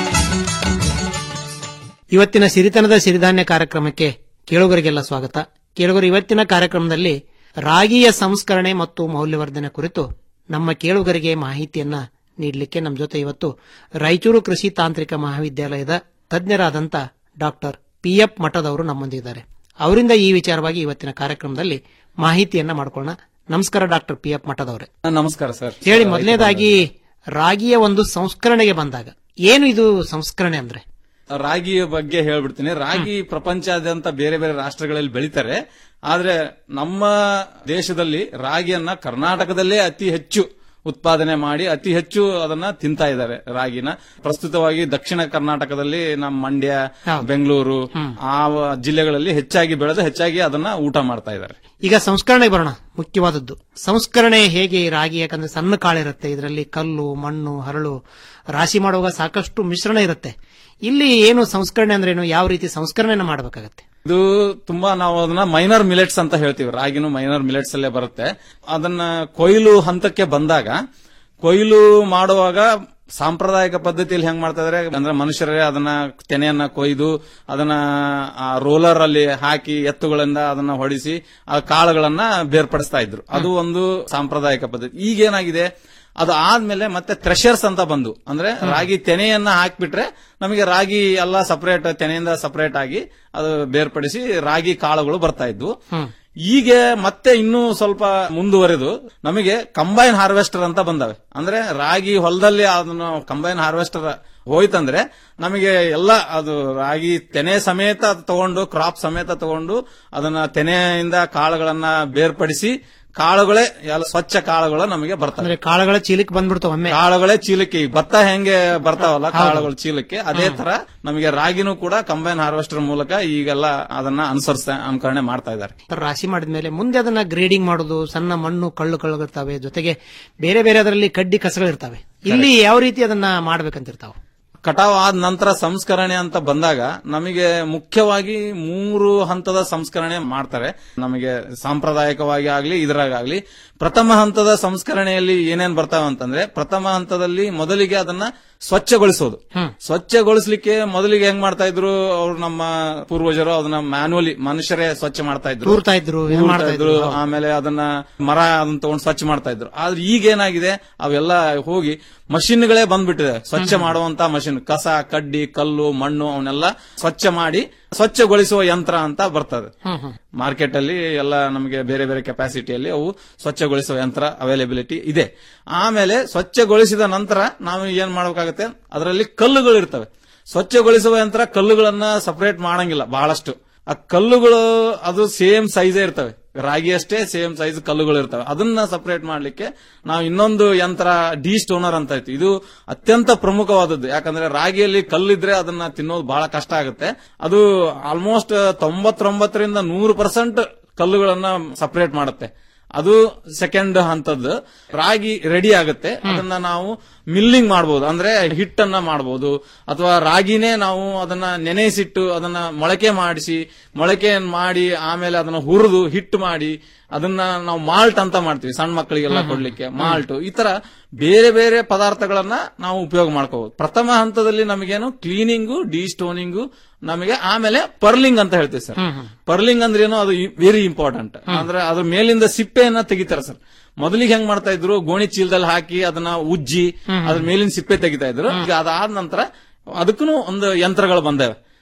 ಇವತ್ತಿನ ಸಿರಿತನದ ಸಿರಿಧಾನ್ಯ ಕಾರ್ಯಕ್ರಮಕ್ಕೆ ಕೇಳುಗರಿಗೆಲ್ಲ ಸ್ವಾಗತ ಕೇಳುಗರು ಇವತ್ತಿನ ಕಾರ್ಯಕ್ರಮದಲ್ಲಿ ರಾಗಿಯ ಸಂಸ್ಕರಣೆ ಮತ್ತು ಮೌಲ್ಯವರ್ಧನೆ ಕುರಿತು ನಮ್ಮ ಕೇಳುಗರಿಗೆ ಮಾಹಿತಿಯನ್ನ ನೀಡಲಿಕ್ಕೆ ನಮ್ಮ ಜೊತೆ ಇವತ್ತು ರಾಯಚೂರು ಕೃಷಿ ತಾಂತ್ರಿಕ ಮಹಾವಿದ್ಯಾಲಯದ ತಜ್ಞರಾದಂತ ಡಾಕ್ಟರ್ ಪಿಎಫ್ ಮಠದವರು ನಮ್ಮೊಂದಿದ್ದಾರೆ ಅವರಿಂದ ಈ ವಿಚಾರವಾಗಿ ಇವತ್ತಿನ ಕಾರ್ಯಕ್ರಮದಲ್ಲಿ ಮಾಹಿತಿಯನ್ನ ಮಾಡ್ಕೊಳ್ಳೋಣ ನಮಸ್ಕಾರ ಡಾಕ್ಟರ್ ಪಿ ಎಫ್ ಮಠದವರೇ ನಮಸ್ಕಾರ ಸರ್ ಹೇಳಿ ಮೊದಲನೇದಾಗಿ ರಾಗಿಯ ಒಂದು ಸಂಸ್ಕರಣೆಗೆ ಬಂದಾಗ ಏನು ಇದು ಸಂಸ್ಕರಣೆ ಅಂದ್ರೆ ರಾಗಿಯ ಬಗ್ಗೆ ಹೇಳ್ಬಿಡ್ತೀನಿ ರಾಗಿ ಪ್ರಪಂಚಾದ್ಯಂತ ಬೇರೆ ಬೇರೆ ರಾಷ್ಟ್ರಗಳಲ್ಲಿ ಬೆಳಿತಾರೆ ಆದ್ರೆ ನಮ್ಮ ದೇಶದಲ್ಲಿ ರಾಗಿಯನ್ನ ಕರ್ನಾಟಕದಲ್ಲೇ ಅತಿ ಹೆಚ್ಚು ಉತ್ಪಾದನೆ ಮಾಡಿ ಅತಿ ಹೆಚ್ಚು ಅದನ್ನ ತಿಂತಾ ಇದ್ದಾರೆ ರಾಗಿನ ಪ್ರಸ್ತುತವಾಗಿ ದಕ್ಷಿಣ ಕರ್ನಾಟಕದಲ್ಲಿ ನಮ್ಮ ಮಂಡ್ಯ ಬೆಂಗಳೂರು ಆ ಜಿಲ್ಲೆಗಳಲ್ಲಿ ಹೆಚ್ಚಾಗಿ ಬೆಳೆದು ಹೆಚ್ಚಾಗಿ ಅದನ್ನ ಊಟ ಮಾಡ್ತಾ ಇದ್ದಾರೆ ಈಗ ಸಂಸ್ಕರಣೆಗೆ ಬರೋಣ ಮುಖ್ಯವಾದದ್ದು ಸಂಸ್ಕರಣೆ ಹೇಗೆ ಈ ರಾಗಿ ಯಾಕಂದ್ರೆ ಸಣ್ಣ ಕಾಳಿರುತ್ತೆ ಇದರಲ್ಲಿ ಕಲ್ಲು ಮಣ್ಣು ಹರಳು ರಾಶಿ ಮಾಡುವಾಗ ಸಾಕಷ್ಟು ಮಿಶ್ರಣ ಇರುತ್ತೆ ಇಲ್ಲಿ ಏನು ಸಂಸ್ಕರಣೆ ಅಂದ್ರೆ ಏನು ಯಾವ ರೀತಿ ಸಂಸ್ಕರಣೆನ ಮಾಡಬೇಕಾಗತ್ತೆ ಇದು ತುಂಬಾ ನಾವು ಅದನ್ನ ಮೈನರ್ ಮಿಲೆಟ್ಸ್ ಅಂತ ಹೇಳ್ತೀವಿ ರಾಗಿನೂ ಮೈನರ್ ಮಿಲೆಟ್ಸ್ ಅಲ್ಲೇ ಬರುತ್ತೆ ಅದನ್ನ ಕೊಯ್ಲು ಹಂತಕ್ಕೆ ಬಂದಾಗ ಕೊಯ್ಲು ಮಾಡುವಾಗ ಸಾಂಪ್ರದಾಯಿಕ ಪದ್ಧತಿಯಲ್ಲಿ ಹೆಂಗ್ ಮಾಡ್ತಾ ಇದಾರೆ ಅಂದ್ರೆ ಮನುಷ್ಯರೇ ಅದನ್ನ ತೆನೆಯನ್ನ ಕೊಯ್ದು ಅದನ್ನ ಆ ರೋಲರ್ ಅಲ್ಲಿ ಹಾಕಿ ಎತ್ತುಗಳಿಂದ ಅದನ್ನ ಹೊಡಿಸಿ ಆ ಕಾಳುಗಳನ್ನ ಬೇರ್ಪಡಿಸ್ತಾ ಇದ್ರು ಅದು ಒಂದು ಸಾಂಪ್ರದಾಯಿಕ ಪದ್ಧತಿ ಈಗೇನಾಗಿದೆ ಅದು ಆದ್ಮೇಲೆ ಮತ್ತೆ ಥ್ರೆಷರ್ಸ್ ಅಂತ ಬಂದು ಅಂದ್ರೆ ರಾಗಿ ತೆನೆಯನ್ನ ಹಾಕ್ಬಿಟ್ರೆ ನಮಗೆ ರಾಗಿ ಎಲ್ಲ ಸಪರೇಟ್ ತೆನೆಯಿಂದ ಸಪರೇಟ್ ಆಗಿ ಅದು ಬೇರ್ಪಡಿಸಿ ರಾಗಿ ಕಾಳುಗಳು ಬರ್ತಾ ಇದ್ವು ಈಗ ಮತ್ತೆ ಇನ್ನೂ ಸ್ವಲ್ಪ ಮುಂದುವರೆದು ನಮಗೆ ಕಂಬೈನ್ ಹಾರ್ವೆಸ್ಟರ್ ಅಂತ ಬಂದವೆ ಅಂದ್ರೆ ರಾಗಿ ಹೊಲದಲ್ಲಿ ಅದನ್ನು ಕಂಬೈನ್ ಹಾರ್ವೆಸ್ಟರ್ ಹೋಯ್ತಂದ್ರೆ ನಮಗೆ ಎಲ್ಲ ಅದು ರಾಗಿ ತೆನೆ ಸಮೇತ ತಗೊಂಡು ಕ್ರಾಪ್ ಸಮೇತ ತಗೊಂಡು ಅದನ್ನ ತೆನೆಯಿಂದ ಕಾಳುಗಳನ್ನ ಬೇರ್ಪಡಿಸಿ ಕಾಳುಗಳೇ ಎಲ್ಲ ಸ್ವಚ್ಛ ಕಾಳುಗಳು ನಮಗೆ ಬರ್ತವೆ ಅಂದ್ರೆ ಕಾಳುಗಳ ಚೀಲಕ್ಕೆ ಬಂದ್ಬಿಡ್ತಾವ ಒಮ್ಮೆ ಕಾಳುಗಳೇ ಚೀಲಕ್ಕೆ ಈಗ ಭತ್ತ ಹೆಂಗೆ ಬರ್ತಾವಲ್ಲ ಕಾಳುಗಳು ಚೀಲಕ್ಕೆ ಅದೇ ತರ ನಮಗೆ ರಾಗಿನೂ ಕೂಡ ಕಂಬೈನ್ ಹಾರ್ವೆಸ್ಟರ್ ಮೂಲಕ ಈಗೆಲ್ಲ ಅದನ್ನ ಅನುಸರಿಸ ಅನುಕರಣೆ ಮಾಡ್ತಾ ಇದ್ದಾರೆ ರಾಶಿ ಮಾಡಿದ್ಮೇಲೆ ಮುಂದೆ ಅದನ್ನ ಗ್ರೇಡಿಂಗ್ ಮಾಡೋದು ಸಣ್ಣ ಮಣ್ಣು ಕಳ್ಳು ಕಳ್ಳಿರ್ತವೆ ಜೊತೆಗೆ ಬೇರೆ ಬೇರೆ ಅದರಲ್ಲಿ ಕಡ್ಡಿ ಕಸಗಳಿರ್ತವೆ ಇಲ್ಲಿ ಯಾವ ರೀತಿ ಅದನ್ನ ಮಾಡ್ಬೇಕಂತಿರ್ತಾವ ಕಟಾವ್ ಆದ ನಂತರ ಸಂಸ್ಕರಣೆ ಅಂತ ಬಂದಾಗ ನಮಗೆ ಮುಖ್ಯವಾಗಿ ಮೂರು ಹಂತದ ಸಂಸ್ಕರಣೆ ಮಾಡ್ತಾರೆ ನಮಗೆ ಸಾಂಪ್ರದಾಯಿಕವಾಗಿ ಆಗ್ಲಿ ಇದ್ರಾಗಲಿ ಪ್ರಥಮ ಹಂತದ ಸಂಸ್ಕರಣೆಯಲ್ಲಿ ಏನೇನ್ ಬರ್ತಾವ ಅಂತಂದ್ರೆ ಪ್ರಥಮ ಹಂತದಲ್ಲಿ ಮೊದಲಿಗೆ ಅದನ್ನ ಸ್ವಚ್ಛಗೊಳಿಸೋದು ಸ್ವಚ್ಛಗೊಳಿಸ್ಲಿಕ್ಕೆ ಮೊದಲಿಗೆ ಹೆಂಗ್ ಮಾಡ್ತಾ ಇದ್ರು ಅವ್ರು ನಮ್ಮ ಪೂರ್ವಜರು ಅದನ್ನ ಮ್ಯಾನ್ಯುವಲಿ ಮನುಷ್ಯರೇ ಸ್ವಚ್ಛ ಮಾಡ್ತಾ ಇದ್ರು ತೂರ್ತಾ ಇದ್ರು, ಇದು ತೂರ್ತಾ ಮಾಡ್ತಾ ಇದ್ರು ಇದ್ರು. ಆಮೇಲೆ ಅದನ್ನ ಮರ ಅದನ್ನ ತಗೊಂಡು ಸ್ವಚ್ಛ ಮಾಡ್ತಾ ಇದ್ರು ಆದ್ರೆ ಈಗ ಏನಾಗಿದೆ ಅವೆಲ್ಲ ಹೋಗಿ ಮಷಿನ್ಗಳೇ ಬಂದ್ಬಿಟ್ಟಿದೆ ಸ್ವಚ್ಛ ಮಾಡುವಂತ ಮಷಿನ್ ಕಸ ಕಡ್ಡಿ ಕಲ್ಲು ಮಣ್ಣು ಅವನ್ನೆಲ್ಲ ಸ್ವಚ್ಛ ಮಾಡಿ ಸ್ವಚ್ಛಗೊಳಿಸುವ ಯಂತ್ರ ಅಂತ ಬರ್ತದೆ ಮಾರ್ಕೆಟ್ ಅಲ್ಲಿ ಎಲ್ಲ ನಮಗೆ ಬೇರೆ ಬೇರೆ ಕೆಪಾಸಿಟಿಯಲ್ಲಿ ಅವು ಸ್ವಚ್ಛಗೊಳಿಸುವ ಯಂತ್ರ ಅವೈಲೇಬಿಲಿಟಿ ಇದೆ ಆಮೇಲೆ ಸ್ವಚ್ಛಗೊಳಿಸಿದ ನಂತರ ನಾವು ಏನ್ ಮಾಡಬೇಕಾಗುತ್ತೆ ಅದರಲ್ಲಿ ಕಲ್ಲುಗಳು ಇರ್ತವೆ ಸ್ವಚ್ಛಗೊಳಿಸುವ ಯಂತ್ರ ಕಲ್ಲುಗಳನ್ನ ಸಪರೇಟ್ ಮಾಡಂಗಿಲ್ಲ ಬಹಳಷ್ಟು ಆ ಕಲ್ಲುಗಳು ಅದು ಸೇಮ್ ಸೈಜೇ ಇರ್ತವೆ ರಾಗಿ ಅಷ್ಟೇ ಸೇಮ್ ಸೈಜ್ ಕಲ್ಲುಗಳು ಇರ್ತವೆ ಅದನ್ನ ಸಪರೇಟ್ ಮಾಡ್ಲಿಕ್ಕೆ ನಾವು ಇನ್ನೊಂದು ಯಂತ್ರ ಡಿ ಸ್ಟೋನರ್ ಅಂತ ಇತ್ತು ಇದು ಅತ್ಯಂತ ಪ್ರಮುಖವಾದದ್ದು ಯಾಕಂದ್ರೆ ರಾಗಿಯಲ್ಲಿ ಕಲ್ಲಿದ್ರೆ ಅದನ್ನ ತಿನ್ನೋದು ಬಹಳ ಕಷ್ಟ ಆಗುತ್ತೆ ಅದು ಆಲ್ಮೋಸ್ಟ್ ತೊಂಬತ್ತೊಂಬತ್ತರಿಂದ ನೂರು ಪರ್ಸೆಂಟ್ ಕಲ್ಲುಗಳನ್ನ ಸಪರೇಟ್ ಮಾಡುತ್ತೆ ಅದು ಸೆಕೆಂಡ್ ಹಂತದ್ದು ರಾಗಿ ರೆಡಿ ಆಗುತ್ತೆ ಅದನ್ನ ನಾವು ಮಿಲ್ಲಿಂಗ್ ಮಾಡಬಹುದು ಅಂದ್ರೆ ಹಿಟ್ಟನ್ನ ಮಾಡಬಹುದು ಅಥವಾ ರಾಗಿನೇ ನಾವು ಅದನ್ನ ನೆನೆಸಿಟ್ಟು ಅದನ್ನ ಮೊಳಕೆ ಮಾಡಿಸಿ ಮೊಳಕೆ ಮಾಡಿ ಆಮೇಲೆ ಅದನ್ನ ಹುರಿದು ಹಿಟ್ಟು ಮಾಡಿ ಅದನ್ನ ನಾವು ಮಾಲ್ಟ್ ಅಂತ ಮಾಡ್ತೀವಿ ಸಣ್ಣ ಮಕ್ಕಳಿಗೆಲ್ಲ ಕೊಡ್ಲಿಕ್ಕೆ ಮಾಲ್ಟ್ ಈ ತರ ಬೇರೆ ಬೇರೆ ಪದಾರ್ಥಗಳನ್ನ ನಾವು ಉಪಯೋಗ ಮಾಡ್ಕೋಬಹುದು ಪ್ರಥಮ ಹಂತದಲ್ಲಿ ನಮಗೇನು ಕ್ಲೀನಿಂಗು ಡಿ ಸ್ಟೋನಿಂಗು ನಮಗೆ ಆಮೇಲೆ ಪರ್ಲಿಂಗ್ ಅಂತ ಹೇಳ್ತೀವಿ ಸರ್ ಪರ್ಲಿಂಗ್ ಅಂದ್ರೆ ಏನು ಅದು ವೆರಿ ಇಂಪಾರ್ಟೆಂಟ್ ಅಂದ್ರೆ ಅದ್ರ ಮೇಲಿಂದ ಸಿಪ್ಪೆಯನ್ನ ತೆಗಿತಾರೆ ಸರ್ ಮೊದಲಿಗೆ ಹೆಂಗ್ ಮಾಡ್ತಾ ಇದ್ರು ಗೋಣಿ ಚೀಲದಲ್ಲಿ ಹಾಕಿ ಅದನ್ನ ಉಜ್ಜಿ ಅದ್ರ ಮೇಲಿನ ಸಿಪ್ಪೆ ತೆಗಿತಾ ಇದ್ರು ಈಗ ಅದಾದ ನಂತರ ಅದಕ್ಕೂ ಒಂದು ಯಂತ್ರಗಳು ಬಂದವೆ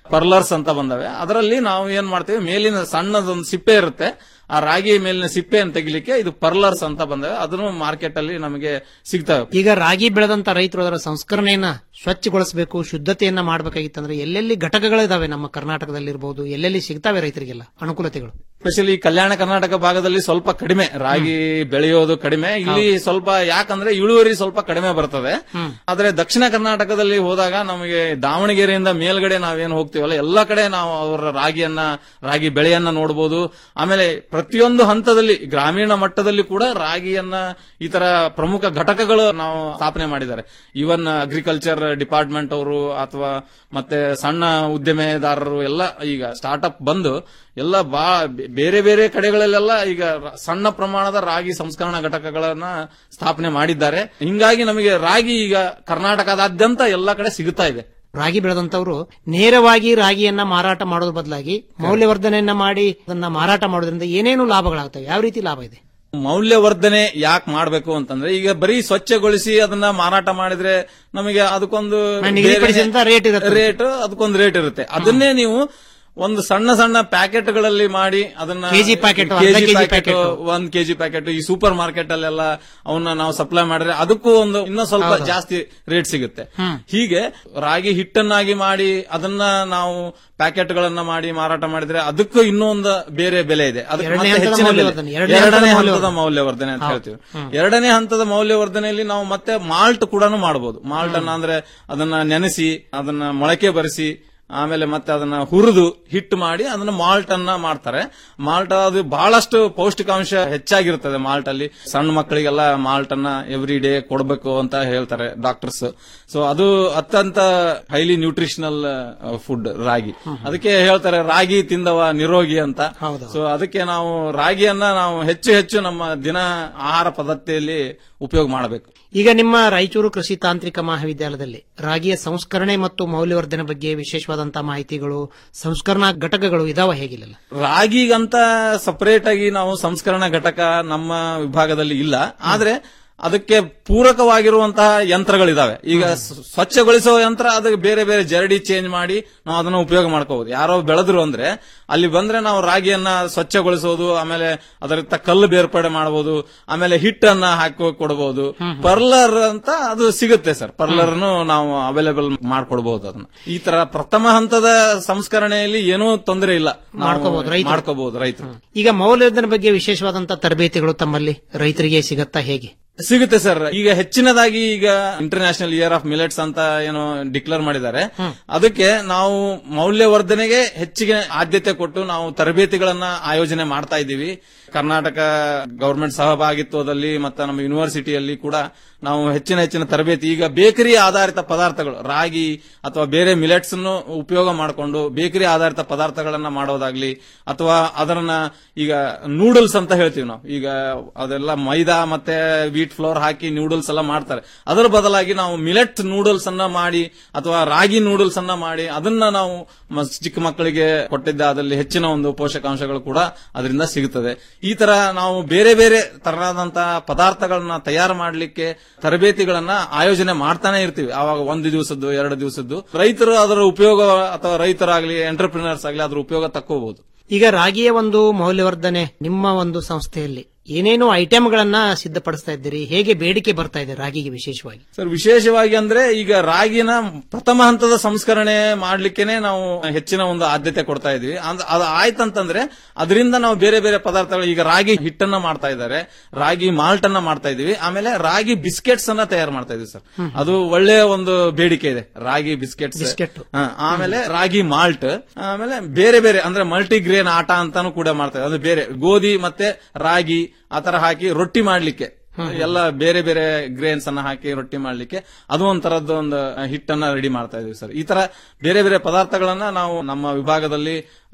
ಪರ್ಲರ್ಸ್ ಅಂತ ಬಂದವೆ ಅದರಲ್ಲಿ ನಾವು ಏನ್ ಮಾಡ್ತೀವಿ ಮೇಲಿನ ಸಣ್ಣದೊಂದು ಸಿಪ್ಪೆ ಇರುತ್ತೆ ಆ ರಾಗಿ ಮೇಲಿನ ಸಿಪ್ಪೆಯನ್ನು ತೆಗಿಲಿಕ್ಕೆ ಇದು ಪರ್ಲರ್ಸ್ ಅಂತ ಬಂದವೆ ಅದನ್ನು ಮಾರ್ಕೆಟ್ ಅಲ್ಲಿ ನಮಗೆ ಸಿಗ್ತವೆ ಈಗ ರಾಗಿ ಬೆಳೆದಂತ ರೈತರು ಅದರ ಸಂಸ್ಕರಣೆಯನ್ನ ಸ್ವಚ್ಛಗೊಳಿಸಬೇಕು ಶುದ್ಧತೆಯನ್ನ ಮಾಡಬೇಕಾಗಿತ್ತಂದ್ರೆ ಎಲ್ಲೆಲ್ಲಿ ಘಟಕಗಳಿದಾವೆ ನಮ್ಮ ಕರ್ನಾಟಕದಲ್ಲಿರ್ಬೋದು ಎಲ್ಲೆಲ್ಲಿ ಸಿಗ್ತಾವೆ ರೈತರಿಗೆಲ್ಲ ಅನುಕೂಲತೆಗಳು ಸ್ಪೆಷಲಿ ಕಲ್ಯಾಣ ಕರ್ನಾಟಕ ಭಾಗದಲ್ಲಿ ಸ್ವಲ್ಪ ಕಡಿಮೆ ರಾಗಿ ಬೆಳೆಯೋದು ಕಡಿಮೆ ಇಲ್ಲಿ ಸ್ವಲ್ಪ ಯಾಕಂದ್ರೆ ಇಳುವರಿ ಸ್ವಲ್ಪ ಕಡಿಮೆ ಬರ್ತದೆ ಆದ್ರೆ ದಕ್ಷಿಣ ಕರ್ನಾಟಕದಲ್ಲಿ ಹೋದಾಗ ನಮಗೆ ದಾವಣಗೆರೆಯಿಂದ ಮೇಲ್ಗಡೆ ನಾವೇನು ಹೋಗ್ತೀವಲ್ಲ ಎಲ್ಲಾ ಕಡೆ ನಾವು ಅವರ ರಾಗಿಯನ್ನ ರಾಗಿ ಬೆಳೆಯನ್ನ ನೋಡಬಹುದು ಆಮೇಲೆ ಪ್ರತಿಯೊಂದು ಹಂತದಲ್ಲಿ ಗ್ರಾಮೀಣ ಮಟ್ಟದಲ್ಲಿ ಕೂಡ ರಾಗಿಯನ್ನ ಈ ತರ ಪ್ರಮುಖ ಘಟಕಗಳು ನಾವು ಸ್ಥಾಪನೆ ಮಾಡಿದ್ದಾರೆ ಈವನ್ ಅಗ್ರಿಕಲ್ಚರ್ ಡಿಪಾರ್ಟ್ಮೆಂಟ್ ಅವರು ಅಥವಾ ಮತ್ತೆ ಸಣ್ಣ ಉದ್ಯಮೆದಾರರು ಎಲ್ಲ ಈಗ ಸ್ಟಾರ್ಟ್ಅಪ್ ಬಂದು ಎಲ್ಲ ಬಾ ಬೇರೆ ಬೇರೆ ಕಡೆಗಳಲ್ಲೆಲ್ಲ ಈಗ ರ- ಸಣ್ಣ ಪ್ರಮಾಣದ ರಾಗಿ ಸಂಸ್ಕರಣಾ ಘಟಕಗಳನ್ನ ಸ್ಥಾಪನೆ ಮಾಡಿದ್ದಾರೆ ಹಿಂಗಾಗಿ ನಮಗೆ ರಾಗಿ ಈಗ ಕರ್ನಾಟಕದಾದ್ಯಂತ ಎಲ್ಲ ಕಡೆ ಸಿಗುತ್ತಾ ಇದೆ ರಾಗಿ ಬೆಳೆದಂತವರು ನೇರವಾಗಿ ರಾಗಿಯನ್ನ ಮಾರಾಟ ಮಾಡೋದ್ರ ಬದಲಾಗಿ ಮೌಲ್ಯವರ್ಧನೆಯನ್ನ ಮಾಡಿ ಅದನ್ನ ಮಾರಾಟ ಮಾಡೋದ್ರಿಂದ ಏನೇನು ಲಾಭಗಳಾಗ್ತವೆ ಯಾವ ರೀತಿ ಲಾಭ ಇದೆ ಮೌಲ್ಯವರ್ಧನೆ ಯಾಕೆ ಮಾಡಬೇಕು ಅಂತಂದ್ರೆ ಈಗ ಬರೀ ಸ್ವಚ್ಛಗೊಳಿಸಿ ಅದನ್ನ ಮಾರಾಟ ಮಾಡಿದ್ರೆ ನಮಗೆ ಅದಕ್ಕೊಂದು ನಿಗದಿಪಡಿಸಿದಂತ rate ಇರುತ್ತೆ. ರೇಟ್ ಅದಕ್ಕೊಂದು ರೇಟ್ ಇರುತ್ತೆ ಅದನ್ನೇ ನೀವು ಒಂದು ಸಣ್ಣ ಸಣ್ಣ ಪ್ಯಾಕೆಟ್ಗಳಲ್ಲಿ ಮಾಡಿ ಅದನ್ನ ಕೆಜಿ ಪ್ಯಾಕೆಟ್, ಅರ್ಧ ಕೆಜಿ ಕೆಜಿ ಪ್ಯಾಕೆಟ್ ಪ್ಯಾಕೆಟ್. ಒಂದ್ ಕೆಜಿ ಪ್ಯಾಕೆಟ್ ಈ ಸೂಪರ್ ಮಾರ್ಕೆಟ್ ಅಲ್ಲೆಲ್ಲ ಅವನ್ನ ನಾವು ಸಪ್ಲೈ ಮಾಡಿದ್ರೆ ಅದಕ್ಕೂ ಒಂದು ಇನ್ನೂ ಸ್ವಲ್ಪ ಹೌದು. ಜಾಸ್ತಿ ರೇಟ್ ಸಿಗುತ್ತೆ ಹೀಗೆ ರಾಗಿ ಹಿಟ್ಟನ್ನಾಗಿ ಮಾಡಿ ಅದನ್ನ ನಾವು ಪ್ಯಾಕೆಟ್ ಗಳನ್ನ ಮಾಡಿ ಮಾರಾಟ ಮಾಡಿದ್ರೆ ಅದಕ್ಕೂ ಇನ್ನೂ ಒಂದು ಬೇರೆ ಬೆಲೆ ಇದೆ ಅದಕ್ಕೆ ಎರಡನೇ ಮತ್ತೆ ಹಂತದ ಹೆಚ್ಚಿನ ಬೆಲೆ. ಮೌಲ್ಯವರ್ಧನೆ, ಎರಡನೇ ಎರಡನೇ ಹಂತದ ಹಂತದ ಮೌಲ್ಯವರ್ಧನೆ. ಮೌಲ್ಯವರ್ಧನೆ ಅಂತ ಹೌದು. ಹೇಳ್ತೀವಿ ಹ್ಮ್. ಎರಡನೇ ಹಂತದ ಮೌಲ್ಯವರ್ಧನೆಯಲ್ಲಿ ನಾವು ಮತ್ತೆ ಮಾಲ್ಟ್ ಕೂಡ ಮಾಡಬಹುದು ಮಾಲ್ಟ್ ಅನ್ನ ಅಂದ್ರೆ ಅದನ್ನ ನೆನೆಸಿ ಅದನ್ನ ಮೊಳಕೆ ಬರಿಸಿ ಆಮೇಲೆ ಮತ್ತೆ ಅದನ್ನ ಹುರಿದು ಹಿಟ್ಟು ಮಾಡಿ ಅದನ್ನ ಮಾಲ್ಟ್ ಅನ್ನ ಮಾಡ್ತಾರೆ ಮಾಲ್ಟ್ ಅದು ಬಹಳಷ್ಟು ಪೌಷ್ಟಿಕಾಂಶ ಹೆಚ್ಚಾಗಿರ್ತದೆ ಮಾಲ್ಟ್ ಅಲ್ಲಿ ಸಣ್ಣ ಮಕ್ಕಳಿಗೆಲ್ಲ ಮಾಲ್ಟ್ ಅನ್ನ ಎವ್ರಿ ಡೇ ಕೊಡಬೇಕು ಅಂತ ಹೇಳ್ತಾರೆ ಡಾಕ್ಟರ್ಸ್ ಸೊ ಅದು ಅತ್ಯಂತ ಹೈಲಿ ನ್ಯೂಟ್ರಿಷನಲ್ ಫುಡ್ ರಾಗಿ ಅದಕ್ಕೆ ಹೇಳ್ತಾರೆ ರಾಗಿ ತಿಂದವ ನಿರೋಗಿ ಅಂತ ಸೊ ಅದಕ್ಕೆ ನಾವು ರಾಗಿಯನ್ನ ನಾವು ಹೆಚ್ಚು ಹೆಚ್ಚು ನಮ್ಮ ದಿನ ಆಹಾರ ಪದ್ಧತಿಯಲ್ಲಿ ಉಪಯೋಗ ಮಾಡಬೇಕು ಈಗ ನಿಮ್ಮ ರಾಯಚೂರು ಕೃಷಿ ತಾಂತ್ರಿಕ ಮಹಾವಿದ್ಯಾಲಯದಲ್ಲಿ ರಾಗಿಯ ಸಂಸ್ಕರಣೆ ಮತ್ತು ಮೌಲ್ಯವರ್ಧನೆ ಬಗ್ಗೆ ವಿಶೇಷವಾದಂತಹ ಮಾಹಿತಿಗಳು ಸಂಸ್ಕರಣಾ ಘಟಕಗಳು ಇದಾವ ಹೇಗಿಲ್ಲ ರಾಗಿಗಂತ ಸಪರೇಟ್ ಆಗಿ ನಾವು ಸಂಸ್ಕರಣಾ ಘಟಕ ನಮ್ಮ ವಿಭಾಗದಲ್ಲಿ ಇಲ್ಲ ಆದ್ರೆ ಅದಕ್ಕೆ ಪೂರಕವಾಗಿರುವಂತಹ ಯಂತ್ರಗಳಿದಾವೆ ಈಗ ಸ್- ಸ್ವಚ್ಛಗೊಳಿಸೋ ಯಂತ್ರ ಅದಕ್ಕೆ ಬೇರೆ ಬೇರೆ ಜರಡಿ ಚೇಂಜ್ ಮಾಡಿ ನಾವು ಅದನ್ನ ಉಪಯೋಗ ಮಾಡ್ಕೋಬಹುದು ಯಾರೋ ಬೆಳೆದ್ರು ಅಂದ್ರೆ ಅಲ್ಲಿ ಬಂದ್ರೆ ನಾವು ರಾಗಿಯನ್ನ ಸ್ವಚ್ಛಗೊಳಿಸೋದು ಆಮೇಲೆ ಅದರಿಂದ ಕಲ್ಲು ಬೇರ್ಪಡೆ ಮಾಡಬಹುದು ಆಮೇಲೆ ಹಿಟ್ಟನ್ನ ಹಾಕಿ ಕೊಡಬಹುದು ಪರ್ಲರ್ ಅಂತ ಅದು ಸಿಗುತ್ತೆ ಸರ್ ಪರ್ಲರ್ನು ನಾವು ಅವೈಲೇಬಲ್ ಮಾಡ್ಕೊಡ್ಬಹುದು ಅದನ್ನ ಈ ತರ ಪ್ರಥಮ ಹಂತದ ಸಂಸ್ಕರಣೆಯಲ್ಲಿ ಏನೂ ತೊಂದರೆ ಇಲ್ಲ ನಾವು ಮಾಡ್ಕೋಬಹುದು ರೈತರು. ಮಾಡ್ಕೋಬಹುದು ರೈತರು ಈಗ ಮೌಲ್ಯವರ್ಧನೆ ಬಗ್ಗೆ ವಿಶೇಷವಾದಂತಹ ತರಬೇತಿಗಳು ತಮ್ಮಲ್ಲಿ ರೈತರಿಗೆ ಸಿಗತ್ತಾ ಹೇಗೆ ಸಿಗುತ್ತೆ ಸರ್ ಈಗ ಹೆಚ್ಚಿನದಾಗಿ ಈಗ ಇಂಟರ್ನ್ಯಾಷನಲ್ ಇಯರ್ ಆಫ್ ಮಿಲೆಟ್ಸ್ ಅಂತ ಏನೋ ಡಿಕ್ಲೇರ್ ಮಾಡಿದ್ದಾರೆ ಅದಕ್ಕೆ ನಾವು ಮೌಲ್ಯವರ್ಧನೆಗೆ ಹೆಚ್ಚಿಗೆ ಆದ್ಯತೆ ಕೊಟ್ಟು ನಾವು ತರಬೇತಿಗಳನ್ನ ಆಯೋಜನೆ ಮಾಡ್ತಾ ಇದ್ದೀವಿ ಕರ್ನಾಟಕ ಗವರ್ಮೆಂಟ್ ಸಹಭಾಗಿತ್ವದಲ್ಲಿ ಮತ್ತೆ ನಮ್ಮ ಯೂನಿವರ್ಸಿಟಿಯಲ್ಲಿ ಕೂಡ ನಾವು ಹೆಚ್ಚಿನ ಹೆಚ್ಚಿನ ತರಬೇತಿ ಈಗ ಬೇಕರಿ ಆಧಾರಿತ ಪದಾರ್ಥಗಳು ರಾಗಿ ಅಥವಾ ಬೇರೆ ಮಿಲೆಟ್ಸ್ ಅನ್ನು ಉಪಯೋಗ ಮಾಡಿಕೊಂಡು ಬೇಕರಿ ಆಧಾರಿತ ಪದಾರ್ಥಗಳನ್ನ ಮಾಡೋದಾಗ್ಲಿ ಅಥವಾ ಅದನ್ನ ಈಗ ನೂಡಲ್ಸ್ ಅಂತ ಹೇಳ್ತೀವಿ ನಾವು ಈಗ ಅದೆಲ್ಲ ಮೈದಾ ಮತ್ತೆ ವೀಟ್ ಫ್ಲೋರ್ ಹಾಕಿ ನೂಡಲ್ಸ್ ಎಲ್ಲ ಮಾಡ್ತಾರೆ ಅದರ ಬದಲಾಗಿ ನಾವು ಮಿಲೆಟ್ ನೂಡಲ್ಸ್ ಅನ್ನ ಮಾಡಿ ಅಥವಾ ರಾಗಿ ನೂಡಲ್ಸ್ ಅನ್ನ ಮಾಡಿ ಅದನ್ನ ನಾವು ಮ- ಚಿಕ್ಕ ಮಕ್ಕಳಿಗೆ ಕೊಟ್ಟಿದ್ದ ಅದರಲ್ಲಿ ಹೆಚ್ಚಿನ ಒಂದು ಪೋಷಕಾಂಶಗಳು ಕೂಡ ಅದರಿಂದ ಸಿಗುತ್ತದೆ ಈ ತರ ನಾವು ಬೇರೆ ಬೇರೆ ತರನಾದಂತಹ ಪದಾರ್ಥಗಳನ್ನ ತಯಾರು ಮಾಡಲಿಕ್ಕೆ ತರಬೇತಿಗಳನ್ನ ಆಯೋಜನೆ ಮಾಡ್ತಾನೆ ಇರ್ತೀವಿ ಆವಾಗ ಒಂದು ದಿವಸದ್ದು ಎರಡು ದಿವಸದ್ದು ರೈತರು ಅದರ ಉಪಯೋಗ ಅಥವಾ ರೈತರಾಗ್ಲಿ ಎಂಟರ್ಪ್ರಿನರ್ಸ್ ಆಗ್ಲಿ ಅದ್ರ ಉಪಯೋಗ ತಕ್ಕೋಬಹುದು ಈಗ ರಾಗಿಯ ಒಂದು ಮೌಲ್ಯವರ್ಧನೆ ನಿಮ್ಮ ಒಂದು ಸಂಸ್ಥೆಯಲ್ಲಿ ಏನೇನು ಐಟಂಗಳನ್ನ ಸಿದ್ಧಪಡಿಸ್ತಾ ಇದ್ದೀರಿ ಹೇಗೆ ಬೇಡಿಕೆ ಬರ್ತಾ ಇದೆ ರಾಗಿಗೆ ವಿಶೇಷವಾಗಿ ಸರ್ ವಿಶೇಷವಾಗಿ ಅಂದ್ರೆ ಈಗ ರಾಗಿನ ಪ್ರಥಮ ಹಂತದ ಸಂಸ್ಕರಣೆ ಮಾಡ್ಲಿಕ್ಕೆನೆ ನಾವು ಹೆಚ್ಚಿನ ಒಂದು ಆದ್ಯತೆ ಕೊಡ್ತಾ ಇದೀವಿ ಅಂದ್- ಅದು ಆಯ್ತಂತಂದ್ರೆ ಅದರಿಂದ ನಾವು ಬೇರೆ ಬೇರೆ ಪದಾರ್ಥಗಳು ಈಗ ರಾಗಿ ಹಿಟ್ಟನ್ನ ಮಾಡ್ತಾ ಇದ್ದಾರೆ ರಾಗಿ ಮಾಲ್ಟ್ ಅನ್ನ ಮಾಡ್ತಾ ಇದೀವಿ ಆಮೇಲೆ ರಾಗಿ ಬಿಸ್ಕೆಟ್ಸ್ ಅನ್ನ ತಯಾರು ಮಾಡ್ತಾ ಇದೀವಿ ಸರ್ ಅದು ಒಳ್ಳೆಯ ಒಂದು ಬೇಡಿಕೆ ಇದೆ ರಾಗಿ ಬಿಸ್ಕೆಟ್ಸ್ ಬಿಸ್ಕೆಟ್ ಆಮೇಲೆ ರಾಗಿ ಮಾಲ್ಟ್ ಆಮೇಲೆ ಬೇರೆ ಬೇರೆ ಅಂದ್ರೆ ಮಲ್ಟಿ ಗ್ರೇನ್ ಆಟ ಅಂತಾನು ಕೂಡ ಮಾಡ್ತಾರೆ ಅದು ಬೇರೆ ಗೋಧಿ ಮತ್ತೆ ರಾಗಿ ಆತರ ಹಾಕಿ ರೊಟ್ಟಿ ಮಾಡ್ಲಿಕ್ಕೆ ಎಲ್ಲ ಬೇರೆ ಬೇರೆ ಗ್ರೇನ್ಸ್ ಅನ್ನ ಹಾಕಿ ರೊಟ್ಟಿ ಮಾಡ್ಲಿಕ್ಕೆ ಅದು ಒಂಥರದ್ದು ಒಂದು ಹಿಟ್ಟನ್ನ ರೆಡಿ ಮಾಡ್ತಾ ಇದೀವಿ ಸರ್ ಈ ತರ ಬೇರೆ ಬೇರೆ ಪದಾರ್ಥಗಳನ್ನ ನಾವು ನಮ್ಮ ವಿಭಾಗದಲ್ಲಿ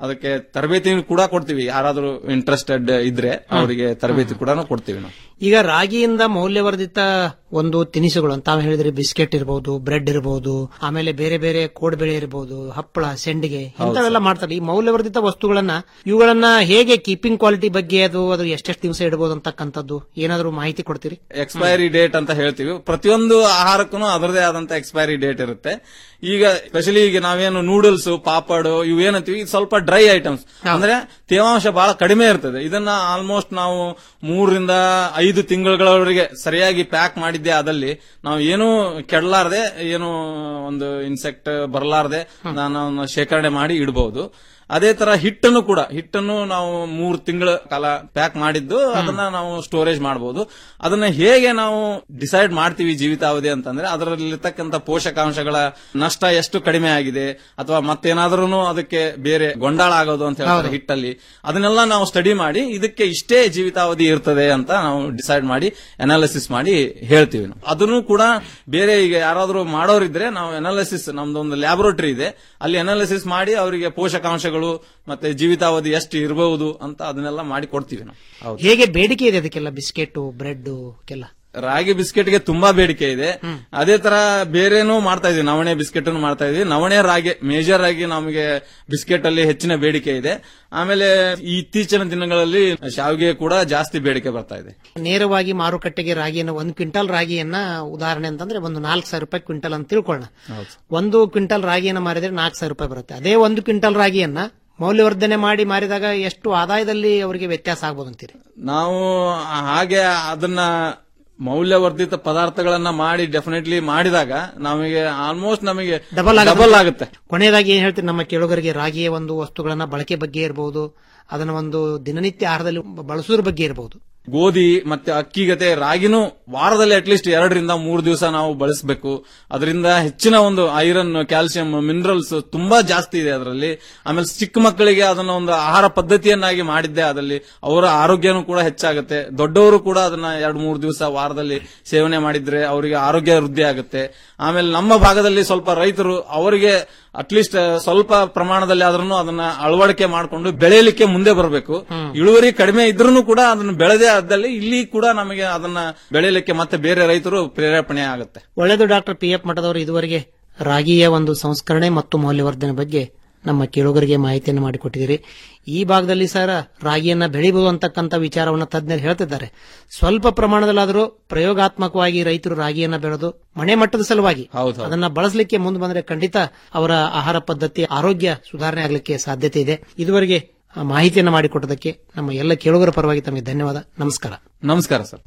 ಅದಕ್ಕೆ ತರಬೇತಿ ಕೂಡ ಕೊಡ್ತೀವಿ ಯಾರಾದ್ರೂ ಇಂಟ್ರೆಸ್ಟೆಡ್ ಇದ್ರೆ ಅವರಿಗೆ ತರಬೇತಿ ಕೂಡ ಕೊಡ್ತೀವಿ ನಾವು ಈಗ ರಾಗಿಯಿಂದ ಮೌಲ್ಯವರ್ಧಿತ ಒಂದು ತಿನಿಸುಗಳು ಅಂತ ತಾವು ಹೇಳಿದ್ರೆ ಬಿಸ್ಕೆಟ್ ಇರಬಹುದು ಬ್ರೆಡ್ ಇರಬಹುದು ಆಮೇಲೆ ಬೇರೆ ಬೇರೆ ಕೋಡ್ಬೆಳೆ ಇರಬಹುದು ಹಪ್ಪಳ ಸೆಂಡಿಗೆ ಇಂಥವೆಲ್ಲ ಮಾಡ್ತಾರೆ ಈ ಮೌಲ್ಯವರ್ಧಿತ ವಸ್ತುಗಳನ್ನ ಇವುಗಳನ್ನ ಹೇಗೆ ಕೀಪಿಂಗ್ ಕ್ವಾಲಿಟಿ ಬಗ್ಗೆ ಅದು ಅದು ಎಷ್ಟೆಷ್ಟು ದಿವಸ ಇಡಬಹುದು ಅಂತಕ್ಕಂಥದ್ದು ಏನಾದರೂ ಮಾಹಿತಿ ಕೊಡ್ತೀರಿ ಎಕ್ಸ್ಪೈರಿ ಡೇಟ್ ಅಂತ ಹೇಳ್ತೀವಿ ಪ್ರತಿಯೊಂದು ಆಹಾರಕ್ಕೂ ಅದರದೇ ಆದಂತ ಎಕ್ಸ್ಪೈರಿ ಡೇಟ್ ಇರುತ್ತೆ ಈಗ ಸ್ಪೆಷಲಿ ಈಗ ನಾವೇನು ನೂಡಲ್ಸ್ ಪಾಪಡ್ ಇವು ಏನಂತೀವಿ ಇದು ಸ್ವಲ್ಪ ಡ್ರೈ ಐಟಮ್ಸ್ ಅಂದ್ರೆ ತೇವಾಂಶ ಬಹಳ ಕಡಿಮೆ ಇರ್ತದೆ ಇದನ್ನ ಆಲ್ಮೋಸ್ಟ್ ನಾವು ಮೂರರಿಂದ ಐದು ತಿಂಗಳುಗಳವರೆಗೆ ಸರಿಯಾಗಿ ಪ್ಯಾಕ್ ಮಾಡಿದ್ದೆ ಆದಲ್ಲಿ ನಾವು ಏನು ಕೆಡಲಾರ್ದೆ ಏನು ಒಂದು ಇನ್ಸೆಕ್ಟ್ ಬರಲಾರ್ದೆ ನಾನು ಶೇಖರಣೆ ಮಾಡಿ ಇಡಬಹುದು ಅದೇ ತರ ಹಿಟ್ಟನ್ನು ಕೂಡ ಹಿಟ್ಟನ್ನು ನಾವು ಮೂರು ತಿಂಗಳ ಕಾಲ ಪ್ಯಾಕ್ ಮಾಡಿದ್ದು ಅದನ್ನ ನಾವು ಸ್ಟೋರೇಜ್ ಮಾಡಬಹುದು ಅದನ್ನ ಹೇಗೆ ನಾವು ಡಿಸೈಡ್ ಮಾಡ್ತೀವಿ ಜೀವಿತಾವಧಿ ಅಂತಂದ್ರೆ ಅದರಲ್ಲಿರ್ತಕ್ಕಂಥ ಪೋಷಕಾಂಶಗಳ ನಷ್ಟ ಎಷ್ಟು ಕಡಿಮೆ ಆಗಿದೆ ಅಥವಾ ಮತ್ತೇನಾದ್ರೂ ಅದಕ್ಕೆ ಬೇರೆ ಗೊಂಡಾಳ ಆಗೋದು ಅಂತ ಹೇಳ್ತಾರೆ ಹೌದು. ಹಿಟ್ಟಲ್ಲಿ ಅದನ್ನೆಲ್ಲ ನಾವು ಸ್ಟಡಿ ಮಾಡಿ ಇದಕ್ಕೆ ಇಷ್ಟೇ ಜೀವಿತಾವಧಿ ಇರ್ತದೆ ಅಂತ ನಾವು ಡಿಸೈಡ್ ಮಾಡಿ ಅನಾಲಿಸಿಸ್ ಮಾಡಿ ಹೇಳ್ತೀವಿ ನಾವು ಅದನ್ನು ಕೂಡ ಬೇರೆ ಈಗ ಯಾರಾದ್ರೂ ಮಾಡೋರಿದ್ರೆ ನಾವು ಅನಾಲಿಸಿಸ್ ನಮ್ದೊಂದು ಲ್ಯಾಬೊರೇಟರಿ ಇದೆ ಅಲ್ಲಿ ಅನಾಲಿಸಿಸ್ ಮಾಡಿ ಅವರಿಗೆ ಪೋಷಕಾಂಶಗಳು ಮತ್ತೆ ಜೀವಿತಾವಧಿ ಎಷ್ಟು ಇರಬಹುದು ಅಂತ ಅದನ್ನೆಲ್ಲ ಮಾಡಿ ಕೊಡ್ತೀವಿ ನಾವು ಹೌದು ಹೇಗೆ ಬೇಡಿಕೆ ಇದೆ ಅದಕ್ಕೆಲ್ಲ ಬಿಸ್ಕೆಟ್ ಬ್ರೆಡ್ ಕೆಲ್ಲ ರಾಗಿ ಬಿಸ್ಕೆಟ್ಗೆ ತುಂಬಾ ಬೇಡಿಕೆ ಇದೆ ಅದೇ ತರ ಬೇರೆನೂ ಮಾಡ್ತಾ ಇದೀವಿ ನವಣೆ ಬಿಸ್ಕೆಟ್ ಮಾಡ್ತಾ ಇದೀವಿ ನವಣೆ ರಾಗಿ ಮೇಜರ್ ಆಗಿ ನಮಗೆ ಬಿಸ್ಕೆಟ್ ಅಲ್ಲಿ ಹೆಚ್ಚಿನ ಬೇಡಿಕೆ ಇದೆ ಆಮೇಲೆ ಈ ಇತ್ತೀಚಿನ ದಿನಗಳಲ್ಲಿ ಶಾವಿಗೆ ಕೂಡ ಜಾಸ್ತಿ ಬೇಡಿಕೆ ಬರ್ತಾ ಇದೆ ನೇರವಾಗಿ ಮಾರುಕಟ್ಟೆಗೆ ರಾಗಿಯನ್ನು ಒಂದು ಕ್ವಿಂಟಲ್ ರಾಗಿಯನ್ನ ಉದಾಹರಣೆ ಅಂತಂದ್ರೆ ಒಂದು ನಾಲ್ಕು ಸಾವಿರ ರೂಪಾಯಿ ಕ್ವಿಂಟಲ್ ಅಂತ ತಿಳ್ಕೊಳ್ಳೋಣ ಒಂದು ಕ್ವಿಂಟಲ್ ರಾಗಿಯನ್ನು ಮಾರಿದ್ರೆ ನಾಲ್ಕು ಸಾವಿರ ರೂಪಾಯಿ ಬರುತ್ತೆ ಅದೇ ಒಂದು ಕ್ವಿಂಟಲ್ ರಾಗಿಯನ್ನ ಮೌಲ್ಯವರ್ಧನೆ ಮಾಡಿ ಮಾರಿದಾಗ ಎಷ್ಟು ಆದಾಯದಲ್ಲಿ ಅವರಿಗೆ ವ್ಯತ್ಯಾಸ ಆಗ್ಬೋದು ಅಂತೀರಿ ನಾವು ಹಾಗೆ ಅದನ್ನ ಮೌಲ್ಯವರ್ಧಿತ ಪದಾರ್ಥಗಳನ್ನ ಮಾಡಿ ಡೆಫಿನೆಟ್ಲಿ ಮಾಡಿದಾಗ ನಮಗೆ ಆಲ್ಮೋಸ್ಟ್ ನಮಗೆ ಡಬಲ್ ಡಬಲ್ ಆಗುತ್ತೆ ಕೊನೆಯದಾಗಿ ಏನ್ ಹೇಳ್ತೀರಿ ನಮ್ಮ ಕೇಳುಗರಿಗೆ ರಾಗಿಯ ಒಂದು ವಸ್ತುಗಳನ್ನ ಬಳಕೆ ಬಗ್ಗೆ ಇರಬಹುದು ಅದನ್ನ ಒಂದು ದಿನನಿತ್ಯ ಆಹಾರದಲ್ಲಿ ಬಳಸೋದ್ರ ಬಗ್ಗೆ ಇರಬಹುದು ಗೋಧಿ ಮತ್ತೆ ಅಕ್ಕಿ ಗತೆ ರಾಗಿನೂ ವಾರದಲ್ಲಿ ಅಟ್ಲೀಸ್ಟ್ ಎರಡರಿಂದ ಮೂರು ದಿವಸ ನಾವು ಬಳಸಬೇಕು ಅದರಿಂದ ಹೆಚ್ಚಿನ ಒಂದು ಐರನ್ ಕ್ಯಾಲ್ಸಿಯಂ ಮಿನರಲ್ಸ್ ತುಂಬಾ ಜಾಸ್ತಿ ಇದೆ ಅದರಲ್ಲಿ ಆಮೇಲೆ ಚಿಕ್ಕ ಮಕ್ಕಳಿಗೆ ಅದನ್ನ ಒಂದು ಆಹಾರ ಪದ್ಧತಿಯನ್ನಾಗಿ ಮಾಡಿದ್ದೆ ಅದರಲ್ಲಿ ಅವರ ಆರೋಗ್ಯನೂ ಕೂಡ ಹೆಚ್ಚಾಗುತ್ತೆ ದೊಡ್ಡವರು ಕೂಡ ಅದನ್ನ ಎರಡು ಮೂರು ದಿವಸ ವಾರದಲ್ಲಿ ಸೇವನೆ ಮಾಡಿದ್ರೆ ಅವರಿಗೆ ಆರೋಗ್ಯ ವೃದ್ಧಿ ಆಗುತ್ತೆ ಆಮೇಲೆ ನಮ್ಮ ಭಾಗದಲ್ಲಿ ಸ್ವಲ್ಪ ರೈತರು ಅವರಿಗೆ ಅಟ್ಲೀಸ್ಟ್ ಸ್ವಲ್ಪ ಪ್ರಮಾಣದಲ್ಲಿ ಆದ್ರೂ ಅದನ್ನ ಅಳವಡಿಕೆ ಮಾಡಿಕೊಂಡು ಬೆಳೆಯಲಿಕ್ಕೆ ಮುಂದೆ ಬರಬೇಕು ಇಳುವರಿ ಕಡಿಮೆ ಇದ್ರೂ ಕೂಡ ಅದನ್ನ ಬೆಳೆದೇ ಆದಲ್ಲಿ ಇಲ್ಲಿ ಕೂಡ ನಮಗೆ ಅದನ್ನ ಬೆಳೆಯಲಿಕ್ಕೆ ಮತ್ತೆ ಬೇರೆ ರೈತರು ಪ್ರೇರೇಪಣೆ ಆಗುತ್ತೆ ಒಳ್ಳೆಯದು ಡಾಕ್ಟರ್ ಪಿ ಎಫ್ ಮಠದವರು ಇದುವರೆಗೆ ರಾಗಿಯ ಒಂದು ಸಂಸ್ಕರಣೆ ಮತ್ತು ಮೌಲ್ಯವರ್ಧನೆ ಬಗ್ಗೆ ನಮ್ಮ ಕೇಳುಗರಿಗೆ ಮಾಹಿತಿಯನ್ನು ಮಾಡಿಕೊಟ್ಟಿದ್ದೀರಿ ಈ ಭಾಗದಲ್ಲಿ ಸರ್ ರಾಗಿಯನ್ನ ಬೆಳಿಬಹುದು ಅಂತಕ್ಕಂಥ ವಿಚಾರವನ್ನು ತಜ್ಞರು ಹೇಳ್ತಿದ್ದಾರೆ ಸ್ವಲ್ಪ ಪ್ರಮಾಣದಲ್ಲಾದರೂ ಪ್ರಯೋಗಾತ್ಮಕವಾಗಿ ರೈತರು ರಾಗಿಯನ್ನ ಬೆಳೆದು ಮನೆ ಮಟ್ಟದ ಸಲುವಾಗಿ ಅದನ್ನ ಬಳಸಲಿಕ್ಕೆ ಮುಂದೆ ಬಂದ್ರೆ ಖಂಡಿತ ಅವರ ಆಹಾರ ಪದ್ಧತಿ ಆರೋಗ್ಯ ಸುಧಾರಣೆ ಆಗಲಿಕ್ಕೆ ಸಾಧ್ಯತೆ ಇದೆ ಇದುವರೆಗೆ ಆ ಮಾಹಿತಿಯನ್ನು ಮಾಡಿಕೊಟ್ಟದಕ್ಕೆ ನಮ್ಮ ಎಲ್ಲ ಕೇಳುಗರ ಪರವಾಗಿ ತಮಗೆ ಧನ್ಯವಾದ ನಮಸ್ಕಾರ ನಮಸ್ಕಾರ ಸರ್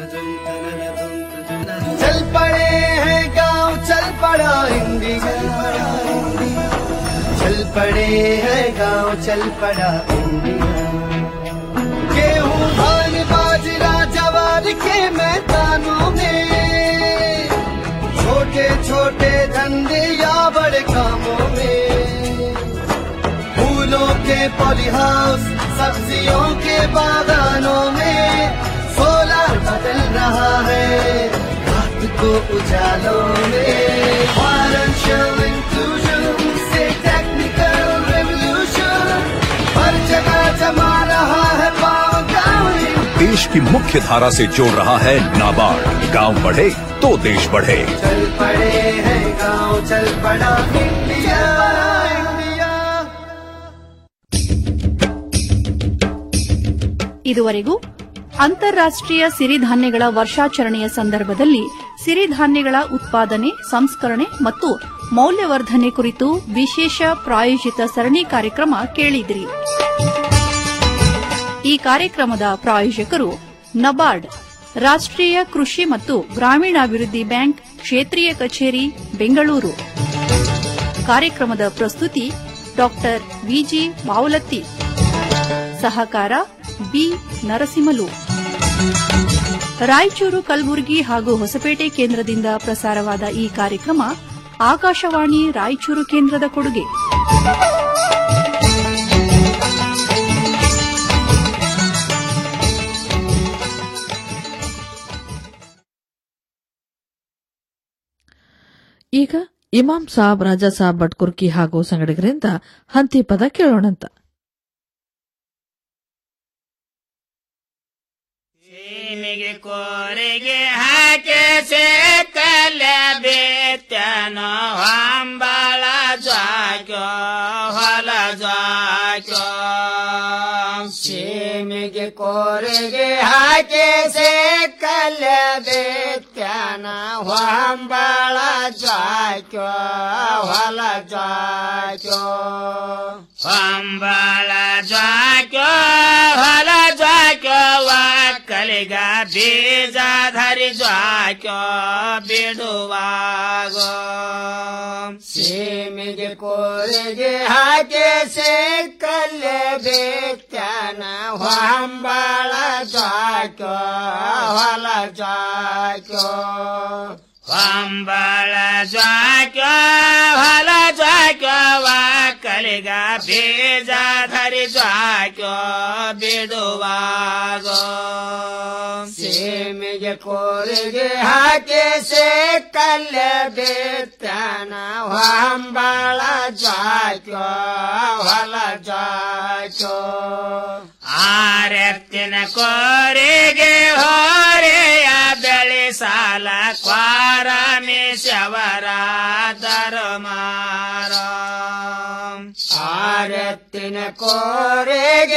चल पड़े हैं गांव चल पड़ा इंडिया चल पड़े हैं गांव चल पड़ा इंडिया गेहूं धान बाजरा जवार के मैदानों में छोटे छोटे धंधे या बड़े कामों में फूलों के पॉलीहाउस सब्जियों के बागानों में सोलर बदल रहा है रात को उजालों में फाइनेंशियल इंक्लूजन से टेक्निकल रेवोल्यूशन हर जगह जमा रहा है पावर गांव देश की मुख्य धारा से जोड़ रहा है नाबार्ड गांव बढ़े तो देश बढ़े चल पड़े हैं गांव चल पड़ा इंडिया इंडिया ಇದುವರೆಗೂ ಅಂತಾರಾಷ್ಟ್ರೀಯ ಸಿರಿಧಾನ್ಯಗಳ ವರ್ಷಾಚರಣೆಯ ಸಂದರ್ಭದಲ್ಲಿ ಸಿರಿಧಾನ್ಯಗಳ ಉತ್ಪಾದನೆ ಸಂಸ್ಕರಣೆ ಮತ್ತು ಮೌಲ್ಯವರ್ಧನೆ ಕುರಿತು ವಿಶೇಷ ಪ್ರಾಯೋಜಿತ ಸರಣಿ ಕಾರ್ಯಕ್ರಮ ಕೇಳಿದಿರಿ ಈ ಕಾರ್ಯಕ್ರಮದ ಪ್ರಾಯೋಜಕರು ನಬಾರ್ಡ್ ರಾಷ್ಟ್ರೀಯ ಕೃಷಿ ಮತ್ತು ಗ್ರಾಮೀಣಾಭಿವೃದ್ಧಿ ಬ್ಯಾಂಕ್ ಕ್ಷೇತ್ರೀಯ ಕಚೇರಿ ಬೆಂಗಳೂರು ಕಾರ್ಯಕ್ರಮದ ಪ್ರಸ್ತುತಿ ಡಾಕ್ಟರ್ ವಿಜಿ ಬಾವಲತ್ತಿ ಸಹಕಾರ ಬಿ ನರಸಿಂಹಲು ರಾಯಚೂರು ಕಲಬುರಗಿ ಹಾಗೂ ಹೊಸಪೇಟೆ ಕೇಂದ್ರದಿಂದ ಪ್ರಸಾರವಾದ ಈ ಕಾರ್ಯಕ್ರಮ ಆಕಾಶವಾಣಿ ರಾಯಚೂರು ಕೇಂದ್ರದ ಕೊಡುಗೆ ಈಗ ಇಮಾಮ್ ಸಾಬ್ ರಾಜಾ ಸಾಬ್ ಬಟ್ಕುರ್ಕಿ ಹಾಗೂ ಸಂಗಡಿಗರಿಂದ ಹಂತಿ ಪದ ಕೇಳೋಣಂತ ಸೀಮಿಗೆ ಕೋರಿಗೆ ಹಾಕಿ ಸೇಕಲ್ಲ ಬೇತ್ಯನೋ ಹಂಬಳ ಜಾಕ್ಯೋ ಹೊಲ ಜಾಕ್ಯೋ ಸೀಮಿಗೆ ಕೋರಿಗೆ ಹಾಕಿ ಸೇಕಲ್ಲ ಬೇತ್ಯಾನ ಹೊಂಬಳ ಜಾಕ್ಯೋ ಹೊಲ ಜಾಕ್ಯೋ ಹಂಬಳ ಜಾಕ್ಯೋ ಹೊಲ ಜಾಕ್ಯೋ ಕಲಿಗ ಬೀಜ ಧರಿ ಜಾಕ್ಯೋ ಬಿಡುವಾಗೋ ಸೀಮಿಗೆ ಕೋರಿಗೆ ಹಾಕಿ ಸೇಕಲ್ಲ ಬೇತ್ಯಾನ ಹೊಂಬಳ ಜಾಕ್ಯೋ ಹೊಲ ಜಾಕ್ಯೋ ಹಂಬಳ ಜಾಕ್ಯೋ ಹೊಲ ಜಾಕ್ಯೋ ಕಲಿಗ ಬೀಜ ಧರಿ ಜಾಕ್ಯೋ ಬಿಡುವಾಗೋ ಸೀಮಿಗೆ ಕೋರಿಗೆ ಹಾಕಿ ಸೇಕಲ್ಲ ಬೇತ್ಯಾನ ಹೊಂಬಳ ಜಾಕ್ಯೋ ಹೊಲ ಜಾಕ್ಯೋ ಆರೆತ್ತಿನ ಕೋರಿಗೆ ಹೋರೆಯ ಬೆಳೆ ಸಾಲ ಕ್ವಾರಮಿ ಶವರ ಧರ್ಮಾರ ಆರತ್ತಿನ ಕೋರೆಗೆ